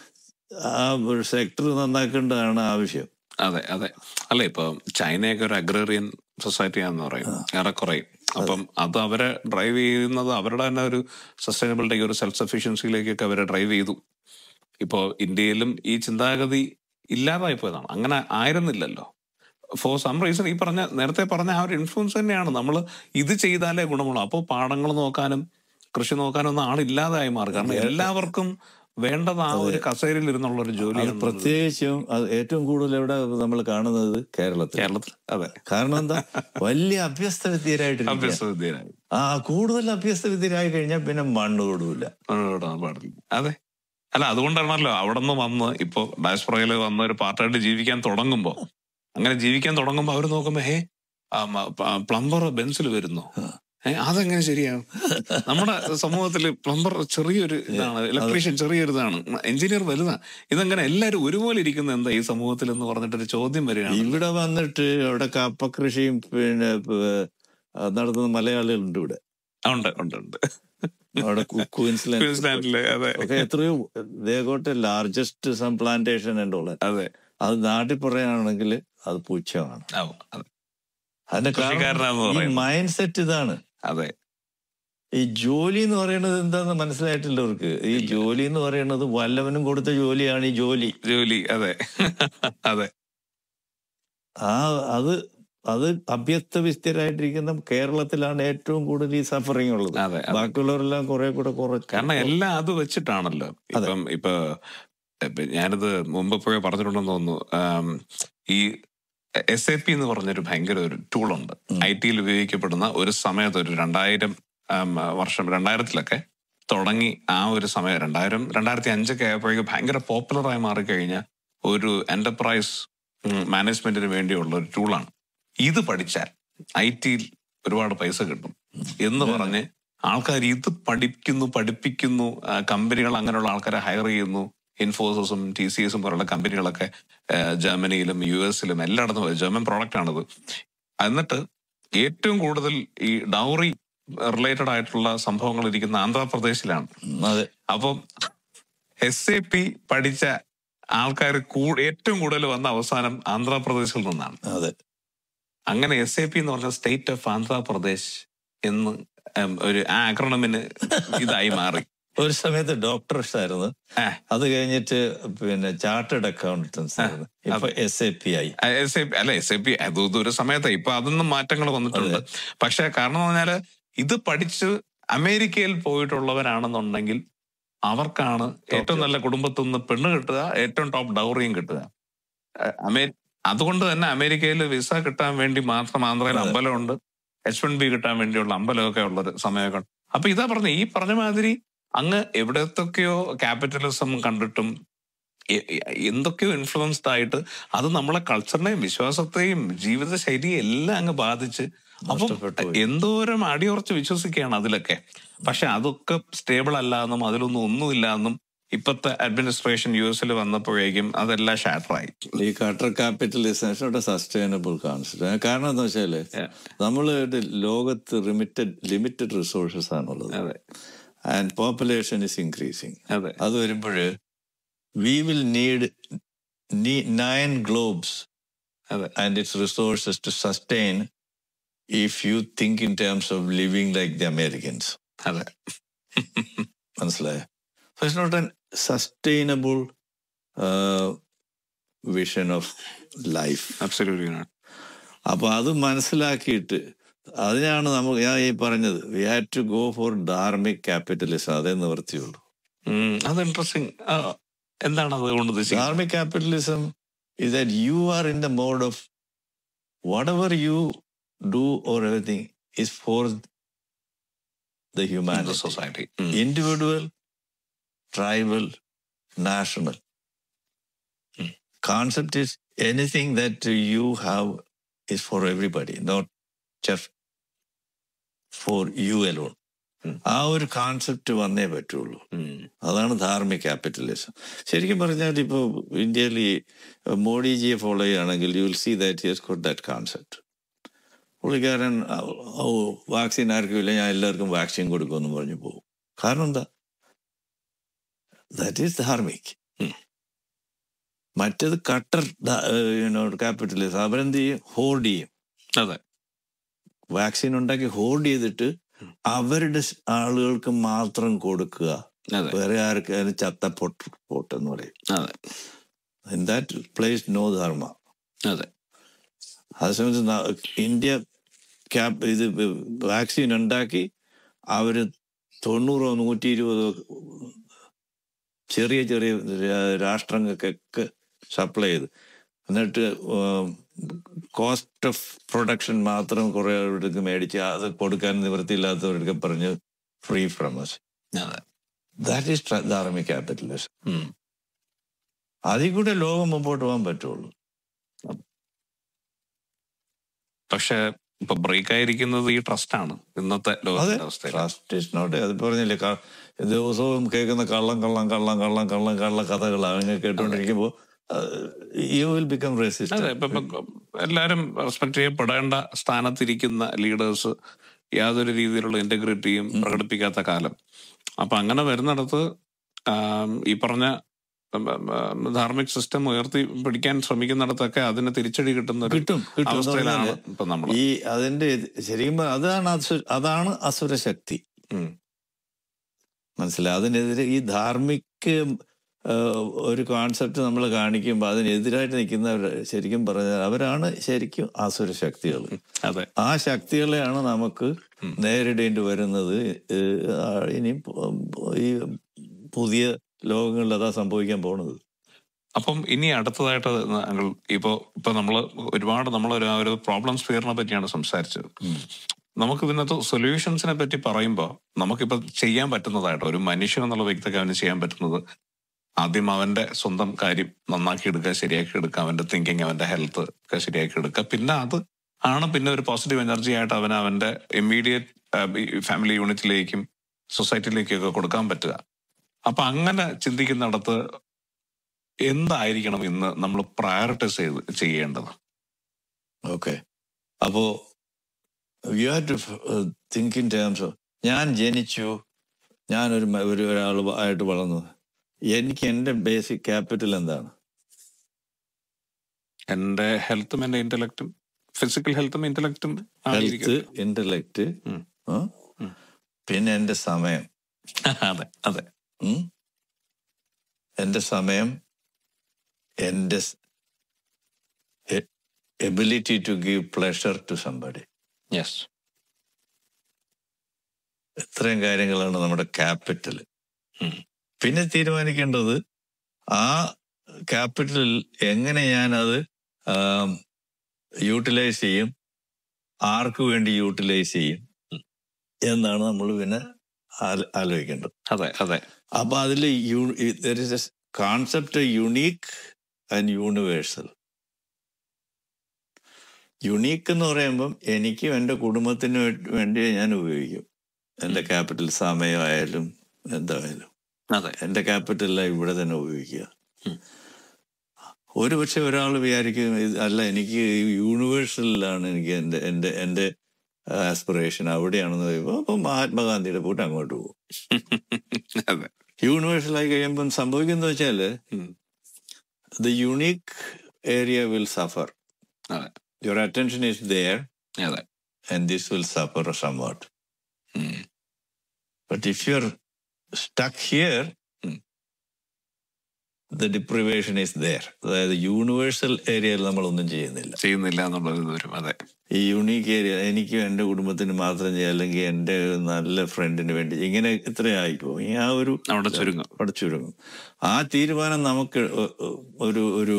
ആ സെക്ടർ നന്നാക്കേണ്ടതാണ് ആവശ്യം അതെ അതെ അല്ല ഇപ്പൊ ചൈനയൊക്കെ ഒരു അഗ്രേറിയൻ സൊസൈറ്റി ആണെന്ന് പറയും ഏറെക്കുറെ അപ്പം അത് അവരെ ഡ്രൈവ് ചെയ്യുന്നത് അവരുടെ തന്നെ ഒരു സസ്റ്റൈനബിലിറ്റി ഒരു സെൽഫ് സഫീഷ്യൻസിയിലേക്കൊക്കെ അവരെ ഡ്രൈവ് ചെയ്തു ഇപ്പോ ഇന്ത്യയിലും ഈ ചിന്താഗതി ഇല്ലാതായി പോയതാണ് അങ്ങനെ ആയിരുന്നില്ലല്ലോ ഫോർ സം റീസൺ ഈ പറഞ്ഞ നേരത്തെ പറഞ്ഞ ആ ഒരു ഇൻഫ്ലുവൻസ് തന്നെയാണ് നമ്മൾ ഇത് ചെയ്താലേ ഗുണമുള്ളൂ അപ്പോൾ പാടങ്ങൾ നോക്കാനും കൃഷി നോക്കാനും ഒന്നും ആളില്ലാതായി മാറും കാരണം എല്ലാവർക്കും വേണ്ടത് ആ ഒരു കസേരയിൽ ഇരുന്നുള്ള ഒരു അത് ജോലിയാണ് പ്രത്യേകിച്ചും അത് ഏറ്റവും കൂടുതൽ എവിടെ നമ്മൾ കാണുന്നത് കേരളത്തിൽ കേരളത്തിൽ അതെ കാരണം എന്താ വലിയ അഭ്യസ്ത വിദ്യരായിട്ട് അഭ്യസ്തവിദ്യരായി ആ കൂടുതൽ അഭ്യസ്ത വിദ്യരായി കഴിഞ്ഞാൽ പിന്നെ മണ്ണ് കൊടുവില്ല മണ്ണോടാൻ പാടില്ല അതെ അല്ല അതുകൊണ്ടാണല്ലോ അവിടെ നിന്ന് വന്ന് ഇപ്പൊ ഡയസ്പൊറയിൽ വന്ന് ഒരു പാർട്ടായിട്ട് ജീവിക്കാൻ തുടങ്ങുമ്പോ അങ്ങനെ ജീവിക്കാൻ തുടങ്ങുമ്പോ അവർ നോക്കുമ്പോ ഹേ പ്ലംബർ ബെൻസിൽ വരുന്നു ഏ അതെങ്ങനെ ശരിയാവും നമ്മുടെ സമൂഹത്തിൽ പ്ലംബർ ചെറിയൊരു ഇതാണ് ഇലക്ട്രീഷ്യൻ ചെറിയൊരു ഇതാണ് എഞ്ചിനീയർ വലുതാണ് ഇതെങ്ങനെ എല്ലാവരും ഒരുപോലെ ഇരിക്കുന്ന എന്താ ഈ സമൂഹത്തിൽ എന്ന് പറഞ്ഞിട്ടൊരു ചോദ്യം വരികയാണ് ഇവിടെ വന്നിട്ട് അവിടെ കപ്പ കൃഷിയും പിന്നെ ഏർ, നടത്തുന്ന മലയാളികളുണ്ട് ഇവിടെ ആ, ഉണ്ട് ഉണ്ട് ഉണ്ട് അവിടെ ക്വീൻസ്ലാൻഡ് ക്വീൻസ്ലാൻഡിലെ അതെ ഒക്കെ എത്രയോ they got largest some plantation and all അതെ അത് നാട്ടിൽ പറയുകയാണെങ്കിൽ അത് പുച്ഛമാണ് ആ, അതെ അതിന്റെ കൃഷിക്കാരനാന്ന് കാരണം ഈ പറയുന്നത്. മൈൻഡ് സെറ്റ് ഇതാണ് അതെ ഈ ജോലി എന്ന് പറയുന്നത് എന്താന്ന് മനസ്സിലായിട്ടില്ല അവർക്ക് ഈ ജോലി എന്ന് പറയുന്നത് വല്ലവനും കൊടുത്ത ജോലിയാണ് ഈ ജോലി ജോലി അതെ അതെ ആ അത് അത് അഭ്യസ്തവിസ്തരായിട്ടിരിക്കുന്ന കേരളത്തിലാണ് ഏറ്റവും കൂടുതൽ ഈ സഫറിങ് ഉള്ളത് അതെ അതെ. ബാക്കിയുള്ളവരെല്ലാം കുറെ കൂടെ കുറച്ച് കാരണം എല്ലാം അത് വെച്ചിട്ടാണല്ലോ ഇപ്പം ഇപ്പൊ ഇപ്പൊ ഞാനിത് മുമ്പ് എപ്പോഴേ പറഞ്ഞിട്ടുണ്ടെന്ന് തോന്നുന്നു ആം, ഈ എസ് എ പി എന്ന് പറഞ്ഞൊരു ഭയങ്കര ഒരു ടൂളുണ്ട് ഐ ടിയിൽ ഉപയോഗിക്കപ്പെടുന്ന ഒരു സമയത്ത് ഒരു രണ്ടായിരം ആം, വർഷം രണ്ടായിരത്തിലൊക്കെ തുടങ്ങി ആ ഒരു സമയം രണ്ടായിരം രണ്ടായിരത്തി അഞ്ചൊക്കെ ആയപ്പോഴേക്കും ഭയങ്കര പോപ്പുലറായി മാറിക്കഴിഞ്ഞ ഒരു എന്റർപ്രൈസ് മാനേജ്മെന്റിന് വേണ്ടിയുള്ള ഒരു ടൂളാണ് ഇത് പഠിച്ചാൽ ഐ ടിയിൽ ഒരുപാട് പൈസ കിട്ടും എന്ന് പറഞ്ഞ് ആൾക്കാർ ഇത് പഠിക്കുന്നു പഠിപ്പിക്കുന്നു ആ, കമ്പനികൾ അങ്ങനെയുള്ള ആൾക്കാരെ ഹയർ ചെയ്യുന്നു ഇൻഫോസിസും ടി സി എസും പോലുള്ള കമ്പനികളൊക്കെ ആ, ജർമ്മനിയിലും യു എസിലും എല്ലായിടത്തും വരും. ജർമ്മൻ പ്രോഡക്റ്റ് ആണിത് എന്നിട്ട് ഏറ്റവും കൂടുതൽ ഈ ഡൗറി റിലേറ്റഡ് ആയിട്ടുള്ള സംഭവങ്ങൾ ഇരിക്കുന്ന ആന്ധ്രാപ്രദേശിലാണ് അതെ അപ്പം എസ് എ പി പഠിച്ച ആൾക്കാർ ഏറ്റവും കൂടുതൽ വന്ന അവസാനം ആന്ധ്രാപ്രദേശിൽ നിന്നാണ് അതെ അങ്ങനെ എസ് എ പി എന്ന് പറഞ്ഞ സ്റ്റേറ്റ് ഓഫ് ആന്ധ്രാപ്രദേശ് എന്ന് ഉം, ഒരു ആക്രണമിന് ഇതായി മാറി ഒരു സമയത്ത് ഡോക്ടർസ് ആയിരുന്നു ആ. അത് കഴിഞ്ഞിട്ട് പിന്നെ ചാർട്ടേഡ് അക്കൗണ്ടൻസ് ആയിരുന്നു ഇപ്പൊ എസ് എ പി ആയി എസ് എ പി അല്ല എസ് എ പി അത് ഇത് ഒരു സമയത്ത് ഇപ്പൊ അതൊന്നും മാറ്റങ്ങൾ വന്നിട്ടുണ്ട് പക്ഷെ കാരണം എന്ന് പറഞ്ഞാല് ഇത് പഠിച്ച് അമേരിക്കയിൽ പോയിട്ടുള്ളവരാണെന്നുണ്ടെങ്കിൽ അവർക്കാണ് ഏറ്റവും നല്ല കുടുംബത്തിൽ നിന്ന് പെണ്ണ് കിട്ടുക ഏറ്റവും ടോപ്പ് ഡൗറിയും കിട്ടുക അഹ് അമേ അതുകൊണ്ട് തന്നെ അമേരിക്കയിൽ വിസ കിട്ടാൻ വേണ്ടി മാത്രം ആന്ധ്രയിൽ അമ്പലമുണ്ട് എച്ച് വൺ ബി കിട്ടാൻ വേണ്ടിയുള്ള അമ്പലമൊക്കെ ഉള്ളൊരു സമയമൊക്കെ ഉണ്ട്. അപ്പൊ ഇതാ പറഞ്ഞ ഈ പറഞ്ഞ മാതിരി അങ്ങ് എവിടത്തൊക്കെയോ ക്യാപിറ്റലിസം കണ്ടിട്ടും എ- എ- എന്തൊക്കെയോ ഇൻഫ്ലുവൻസ്ഡ് ആയിട്ട് അത് നമ്മളെ കൾച്ചറിനെയും വിശ്വാസത്തെയും ജീവിതശൈലിയും എല്ലാം അങ്ങ് ബാധിച്ച് അപ്പം നഷ്ടപ്പെട്ടു എന്തോരം അടിയുറച്ച് വിശ്വസിക്കുകയാണ് അതിലൊക്കെ പക്ഷെ അതൊക്കെ സ്റ്റേബിൾ അല്ല എന്നും അതിലൊന്നും ഒന്നുമില്ല എന്നും ഇപ്പത്തെ അഡ്മിനിസ്ട്രേഷൻ യു എസിൽ വന്നപ്പോഴേക്കും അതെല്ലാം ഷാറ്ററായി ഈ കട്ടർ ക്യാപിറ്റലിസേഷൻ സസ്റ്റൈനബിൾ കോൺസെപ്റ്റ് കാരണം എന്താ വെച്ചാല് Yeah. നമ്മൾ ലോകത്ത് ലിമിറ്റഡ് ലിമിറ്റഡ് റിസോഴ്സസ് ആണുള്ളത് അതെ ആൻഡ് പോപ്പുലേഷൻ ഇസ് ഇൻക്രീസിങ് അതെ അത് വരുമ്പോൾ we will need nine globes അതെ and it's resources to sustain if you think in terms of living like the Americans. അതെ മനസ്സിലായോ So it's not a sustainable uh, vision of life. Absolutely അപ്പൊ അത് മനസ്സിലാക്കിയിട്ട് അതിനാണ് നമുക്ക് ഞാൻ ഈ പറഞ്ഞത് we had to go for dharmic capitalism അതേ നിവൃത്തിയുള്ളൂ അത് ഇൻട്രസ്റ്റിംഗ് എന്താണ് അതുകൊണ്ട് ഉദ്ദേശിക്കുന്നത് dharmic capitalism is that you are in the mode of whatever you do or everything is for the humanity. Society individual, tribal, national. Hmm. Concept is anything that you have is for everybody, not just for you alone. Hmm. ആ ഒരു concept വന്നേ പറ്റുള്ളൂ അതാണ് ധാർമ്മിക capitalism ശരിക്കും പറഞ്ഞാൽ ഇപ്പോൾ ഇന്ത്യയിൽ ഈ മോഡിജിയെ ഫോളോ ചെയ്യുകയാണെങ്കിൽ you will see that he's got that concept പുള്ളിക്കാരൻ ഓ വാക്സിൻ ആർക്കും ഇല്ല ഞാൻ എല്ലാവർക്കും വാക്സിൻ കൊടുക്കുമെന്ന് പറഞ്ഞു പോകും കാരണം എന്താ ദാറ്റ് ഈസ് ധാർമിക് ഉം. മറ്റേത് കട്ടർ ക്യാപിറ്റലിസം അവരെന്ത് ചെയ്യും ഹോൾഡ് ചെയ്യും അതെ വാക്സിൻ ഉണ്ടാക്കി ഹോൾഡ് ചെയ്തിട്ട് ഉം. അവരുടെ സ് ആളുകൾക്ക് മാത്രം കൊടുക്കുക അതെ വേറെ ആർക്കും ചത്ത പൊട്ട് പൊട്ടെന്ന് പറയും അതെ in that place no dharma അതെ അതേസമയത്ത് ന- ഇന്ത്യ ക്യാപ് ഇത് വാക്സിൻ ഉണ്ടാക്കി അവർ തൊണ്ണൂറോ നൂറ്റി ഇരുപതോ ചെറിയ ചെറിയ രാ- രാഷ്ട്രങ്ങൾക്കൊക്കെ സപ്ലൈ ചെയ്ത് എന്നിട്ട് കോസ്റ്റ് ഓഫ് പ്രൊഡക്ഷൻ മാത്രം കുറേ അവർക്ക് മേടിച്ച് അത് കൊടുക്കാൻ നിവൃത്തിയില്ലാത്തവർക്ക് പറഞ്ഞ് ഫ്രീ ഫ്രം us അതെ ദാറ്റ് ഈസ് ധാർമ്മിക് ക്യാപിറ്റലിസം ഉം. അതിൽ കൂടെ ലോകം മുമ്പോട്ട് പോകാൻ പറ്റുള്ളൂ പക്ഷെ ഇപ്പൊ ബ്രേക്ക് ആയിരിക്കുന്നത് ഈ ട്രസ്റ്റ് ആണ് ഇന്നത്തെ അതെ ലോകത്തിന്റെ അവസ്ഥയിൽ ട്രസ്റ്റ് ഇസ് നോട്ട് അത് പറഞ്ഞില്ലേ ക- ദിവസവും കേൾക്കുന്ന കള്ളം കള്ളം കള്ളം കള്ളം കള്ളം കള്ള കഥകളാണ് അങ്ങനെ കേട്ടോണ്ടിരിക്കുമ്പോ യു വിൽ ബിക്കം അതെ റെസിസ്റ്റന്റ് ഇപ്പൊ ഇപ്പൊ എല്ലാരും റെസ്പെക്ട് ചെയ്യപ്പെടേണ്ട സ്ഥാനത്തിരിക്കുന്ന ലീഡേഴ്സ് യാതൊരു രീതിയിലുള്ള ഇന്റഗ്രിറ്റിയും പ്രകടിപ്പിക്കാത്ത കാലം അപ്പൊ അങ്ങനെ വരുന്നിടത്ത് ആം, ഈ പറഞ്ഞ ധാർമ്മിക് സിസ്റ്റം ഉയർത്തി പിടിക്കാൻ ശ്രമിക്കുന്നിടത്തൊക്കെ അതിന് തിരിച്ചടി കിട്ടുന്ന ഒരു കിട്ടും കിട്ടും എന്ന് അവസ്ഥയിലാണ് പറഞ്ഞാല് ഇപ്പൊ നമ്മൾ ഈ അതിന്റെ ഇത് ശരിക്കും പറഞ്ഞാ അതാണ് അസു- അതാണ് അസുരശക്തി മനസ്സിലായി അതിനെതിരെ ഈ ധാർമ്മിക ആ, ഒരു കോൺസെപ്റ്റ് നമ്മൾ കാണിക്കുമ്പോൾ അതിനെതിരായിട്ട് നിൽക്കുന്നവർ ശരിക്കും പറഞ്ഞാൽ അവരാണ് ശരിക്കും അസുര ശക്തികൾ അതെ ആ ശക്തികളെയാണ് നമുക്ക് ഉം. നേരിടേണ്ടി വരുന്നത് ഏഹ്, ആ, ഇനി പ- ഈ പുതിയ ലോകങ്ങളിൽ അതാ സംഭവിക്കാൻ പോണത് അപ്പം ഇനി അടുത്തതായിട്ട് ഞങ്ങൾ ഇപ്പോ ഇപ്പൊ നമ്മള് ഒരുപാട് നമ്മൾ ഒരു പ്രോബ്ലം സ്ഫിയറിനെ പറ്റിയാണ് സംസാരിച്ചത് ഉം. നമുക്ക് ഇതിനകത്ത് സൊല്യൂഷൻസിനെ പറ്റി പറയുമ്പോൾ നമുക്കിപ്പോ ചെയ്യാൻ പറ്റുന്നതായിട്ട് ഒരു മനുഷ്യൻ എന്നുള്ള വ്യക്തിക്ക് അവന് ചെയ്യാൻ പറ്റുന്നത് ആദ്യം അവന്റെ സ്വന്തം കാര്യം നന്നാക്കി എടുക്കുക ശരിയാക്കി എടുക്കുക അവന്റെ തിങ്കിങ് അവന്റെ ഹെൽത്ത് ഒക്കെ ശരിയാക്കി എടുക്കുക പിന്നെ അത് ആണ് പിന്നെ ഒരു പോസിറ്റീവ് എനർജി ആയിട്ട് അവന് അവന്റെ ഇമ്മീഡിയറ്റ് ഫാമിലി യൂണിറ്റിലേക്കും സൊസൈറ്റിയിലേക്കും ഒക്കെ കൊടുക്കാൻ പറ്റുക അപ്പൊ അങ്ങനെ ചിന്തിക്കുന്നിടത്ത് എന്തായിരിക്കണം ഇന്ന് നമ്മൾ പ്രയോറിറ്റൈസ് ചെയ്ത് ചെയ്യേണ്ടത് ഓക്കെ അപ്പോ you have to think in terms of ഞാൻ ജനിച്ചു ഞാനൊരു മ- ഒരു ഒരാൾ ആയിട്ട് വളർന്നു എനിക്ക് എൻ്റെ ബേസിക് ക്യാപിറ്റൽ എന്താണ് എന്റെ ഹെൽത്തും എന്റെ ഇന്റലക്റ്റും ഫിസിക്കൽ ഹെൽത്തും ഇന്റലക്റ്റും ഹെൽത്ത് ഇന്റലക്ട് ഉം. ഉം. പിന്നെ എൻ്റെ സമയം അതെ അതെ ഉം? എൻ്റെ സമയം എൻ്റെ ability to give pleasure to somebody yes ഇത്രയും കാര്യങ്ങളാണ് നമ്മുടെ ക്യാപിറ്റൽ ഉം. പിന്നെ തീരുമാനിക്കേണ്ടത് ആ ക്യാപിറ്റൽ എങ്ങനെ ഞാനത് യൂട്ടിലൈസ് ചെയ്യും ആർക്ക് വേണ്ടി യൂട്ടിലൈസ് ചെയ്യും എന്നാണ് നമ്മൾ പിന്നെ ആല- ആലോചിക്കേണ്ടത് അതെ അതെ അപ്പൊ അതിൽ concept unique and universal unique എന്ന് പറയുമ്പം എനിക്കും എൻ്റെ കുടുംബത്തിന് വേ- വേണ്ടി ഞാൻ ഉപയോഗിക്കും എൻ്റെ ക്യാപിറ്റൽ സമയമായാലും എന്തായാലും അതെ എൻ്റെ ക്യാപിറ്റലെല്ലാം ഇവിടെ തന്നെ ഉപയോഗിക്കുക ഉം. ഒരു പക്ഷെ ഒരാൾ വിചാരിക്കും ഇത് അല്ല എനിക്ക് യൂണിവേഴ്സലിലാണ് എനിക്ക് എൻ്റെ എൻ്റെ എൻ്റെ ആസ്പിറേഷൻ അവിടെയാണെന്ന് പറയുമ്പോൾ അപ്പം മഹാത്മാഗാന്ധിയുടെ കൂട്ട് അങ്ങോട്ട് പോകും അതെ യൂണിവേഴ്സലായി കഴിയുമ്പം സംഭവിക്കുന്നത് വെച്ചാൽ ഉം. The unique area will suffer അതെ യുവർ അറ്റൻഷൻ ഈസ് ദയർ അതെ and this will suffer somewhat. ഉം. But if you're stuck here, Hmm. the deprivation is there. അതായത് യൂണിവേഴ്സൽ ഏരിയയിൽ നമ്മളൊന്നും ചെയ്യുന്നില്ല ചെയ്യുന്നില്ല എന്നുള്ളത് ഇത് വരും അതെ ഈ യുണീക്ക് ഏരിയ എനിക്കും എൻ്റെ കുടുംബത്തിന് മാത്രം ചെയ്യാം അല്ലെങ്കിൽ എൻ്റെ ഒരു നല്ല ഫ്രണ്ടിന് വേണ്ടി ഇങ്ങനെ ഇത്രയായിപ്പോ ഈ ആ ഒരു അവിടെ ചുരുങ്ങും അവിടെ ചുരുങ്ങും ആ തീരുമാനം നമുക്ക് ഒ- ഒ- ഒരു ഒരു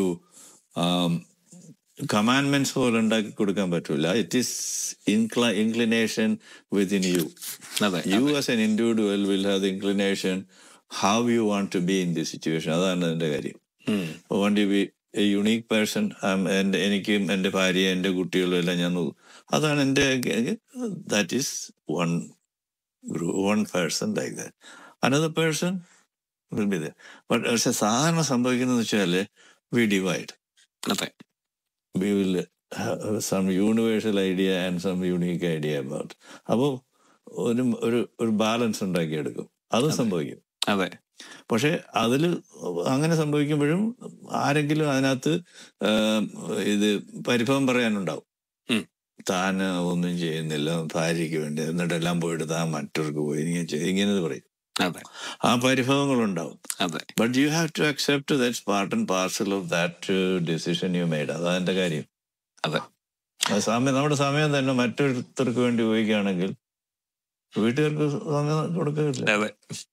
കമാൻഡ്മെന്റ്സ് പോലെ ഉണ്ടാക്കി കൊടുക്കാൻ പറ്റൂല ഇറ്റ് ഈസ് ഇൻക്ല ഇൻക്ലിനേഷൻ വിത്തിൻ യു അതെ you as an individual will have the inclination how you want to be in the situation അതാണ് അതിന്റെ കാര്യം ഉം. Won't you be a unique person എൻ്റെ എനിക്കും എൻ്റെ ഭാര്യ എൻ്റെ കുട്ടികളും എല്ലാം ഞാൻ നോ- അതാണ് എൻ്റെ that is one one person like that another person will be there but പക്ഷെ സാധാരണ സംഭവിക്കുന്നതെന്ന് വെച്ചാൽ വി ഡിവൈഡ് അതെ we will have some universal idea and some unique idea about അപ്പോൾ ഒരു ഒരു ഒരു ബാലൻസ് ഉണ്ടാക്കിയെടുക്കും അതും സംഭവിക്കും അതെ പക്ഷെ അതിൽ അങ്ങനെ സംഭവിക്കുമ്പോഴും ആരെങ്കിലും അതിനകത്ത് ആം, ഇത് പരിഭവം പറയാനുണ്ടാവും ഉം. താൻ ഒന്നും ചെയ്യുന്നില്ല ഭാര്യയ്ക്ക് വേണ്ടി എന്നിട്ടെല്ലാം പോയിട്ട് താൻ മറ്റവർക്ക് പോയി ഇങ്ങനെ ചെയ്യും ഇങ്ങനെ പറയും അതെ ആ പരിഭവങ്ങളുണ്ടാവും അതെ but you have to accept that's part and parcel of that decision you made അതാ എന്റെ കാര്യം അതെ ആ സമയം നമ്മുടെ സമയം തന്നെ മറ്റൊരുത്തർക്ക് വേണ്ടി ഉപയോഗിക്കുകയാണെങ്കിൽ വീട്ടുകാർക്ക് സമയം കൊടുക്കില്ല അതെ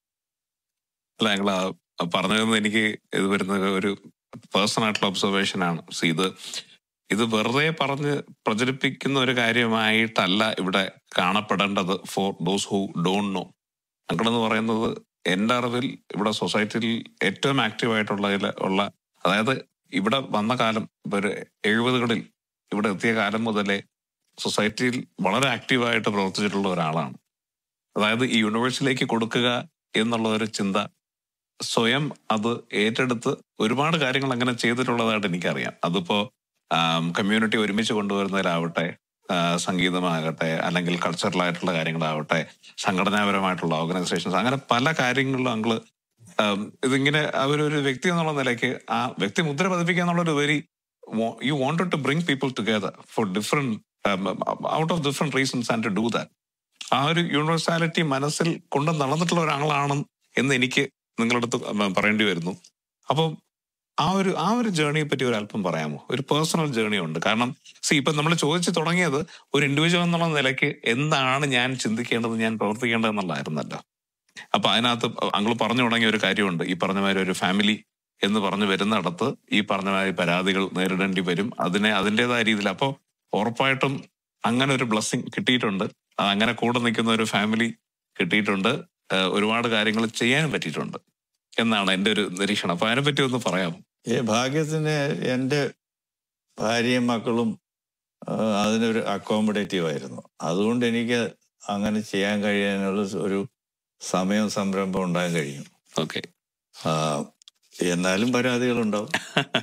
അല്ല ഞങ്ങൾ പറഞ്ഞതെന്ന് എനിക്ക് ഇത് വരുന്നത് ഒരു പേഴ്സണൽ ആയിട്ടുള്ള ഒബ്സർവേഷൻ ആണ് സി ഇത് ഇത് വെറുതെ പറഞ്ഞ് പ്രചരിപ്പിക്കുന്ന ഒരു കാര്യമായിട്ടല്ല ഇവിടെ കാണപ്പെടേണ്ടത് for those who don't know അങ്കിളെന്ന് പറയുന്നത് എൻ്റെ അറിവിൽ ഇവിടെ സൊസൈറ്റിയിൽ ഏറ്റവും ആക്റ്റീവ് ആയിട്ടുള്ള ഉള്ള അതായത് ഇവിടെ വന്ന കാലം ഇപ്പൊ ഒരു എഴുപതുകളിൽ ഇവിടെ എത്തിയ കാലം മുതലേ സൊസൈറ്റിയിൽ വളരെ ആക്റ്റീവായിട്ട് പ്രവർത്തിച്ചിട്ടുള്ള ഒരാളാണ് അതായത് ഈ യൂണിവേഴ്സിലേക്ക് കൊടുക്കുക എന്നുള്ള ഒരു ചിന്ത സ്വയം അത് ഏറ്റെടുത്ത് ഒരുപാട് കാര്യങ്ങൾ അങ്ങനെ ചെയ്തിട്ടുള്ളതായിട്ട് എനിക്കറിയാം അതിപ്പോ കമ്മ്യൂണിറ്റി ഒരുമിച്ച് കൊണ്ടുവരുന്നതിലാവട്ടെ ആ, സംഗീതമാകട്ടെ അല്ലെങ്കിൽ കൾച്ചറൽ ആയിട്ടുള്ള കാര്യങ്ങളാവട്ടെ സംഘടനാപരമായിട്ടുള്ള ഓർഗനൈസേഷൻസ് അങ്ങനെ പല കാര്യങ്ങളിലും അങ്ങള് ആം, ഇതിങ്ങനെ അവരൊരു വ്യക്തി എന്നുള്ള നിലയ്ക്ക് ആ വ്യക്തി മുദ്ര പതിപ്പിക്കുക എന്നുള്ളൊരു very you wanted to bring people together for different out of different reasons and to do that ആ ഒരു യൂണിവേഴ്സാലിറ്റി മനസ്സിൽ കൊണ്ട് നടന്നിട്ടുള്ള ഒരാളാണ് എന്ന് എനിക്ക് നിങ്ങളുടെ അടുത്ത് പറയേണ്ടി വരുന്നു അപ്പം ആ ഒരു ആ ഒരു ജേണിയെ പറ്റി ഒരു അല്പം പറയാമോ ഒരു പേഴ്സണൽ ജേണി ഉണ്ട് കാരണം സി ഇപ്പൊ നമ്മൾ ചോദിച്ചു തുടങ്ങിയത് ഒരു ഇൻഡിവിജ്വൽ എന്നുള്ള നിലയ്ക്ക് എന്താണ് ഞാൻ ചിന്തിക്കേണ്ടത് ഞാൻ പ്രവർത്തിക്കേണ്ടത് എന്നുള്ളതായിരുന്നല്ലോ അപ്പൊ അതിനകത്ത് അങ്ങൾ പറഞ്ഞു തുടങ്ങിയ ഒരു കാര്യമുണ്ട് ഈ പറഞ്ഞ മാതിരി ഒരു ഫാമിലി എന്ന് പറഞ്ഞു വരുന്നിടത്ത് ഈ പറഞ്ഞ മാതിരി പരാതികൾ നേരിടേണ്ടി വരും അതിനെ അതിൻ്റെതായ രീതിയിൽ അപ്പോൾ ഉറപ്പായിട്ടും അങ്ങനെ ഒരു ബ്ലെസ്സിങ് കിട്ടിയിട്ടുണ്ട് അത് അങ്ങനെ കൂടെ നിൽക്കുന്ന ഒരു ഫാമിലി കിട്ടിയിട്ടുണ്ട് ഏഹ് ഒരുപാട് കാര്യങ്ങൾ ചെയ്യാനും പറ്റിയിട്ടുണ്ട് എന്നാണ് എൻ്റെ ഒരു നിരീക്ഷണം അപ്പൊ അതിനെപ്പറ്റി ഒന്ന് പറയാമോ ഈ ഭാഗ്യത്തിന് എൻ്റെ ഭാര്യയും മക്കളും ആ, അതിനൊരു അക്കോമഡേറ്റീവ് ആയിരുന്നു അതുകൊണ്ട് എനിക്ക് അങ്ങനെ ചെയ്യാൻ കഴിയാനുള്ള ഒരു സമയവും സംരംഭം ഉണ്ടാകാൻ കഴിയും ഓക്കെ ആ, എന്നാലും പരാതികളുണ്ടാവും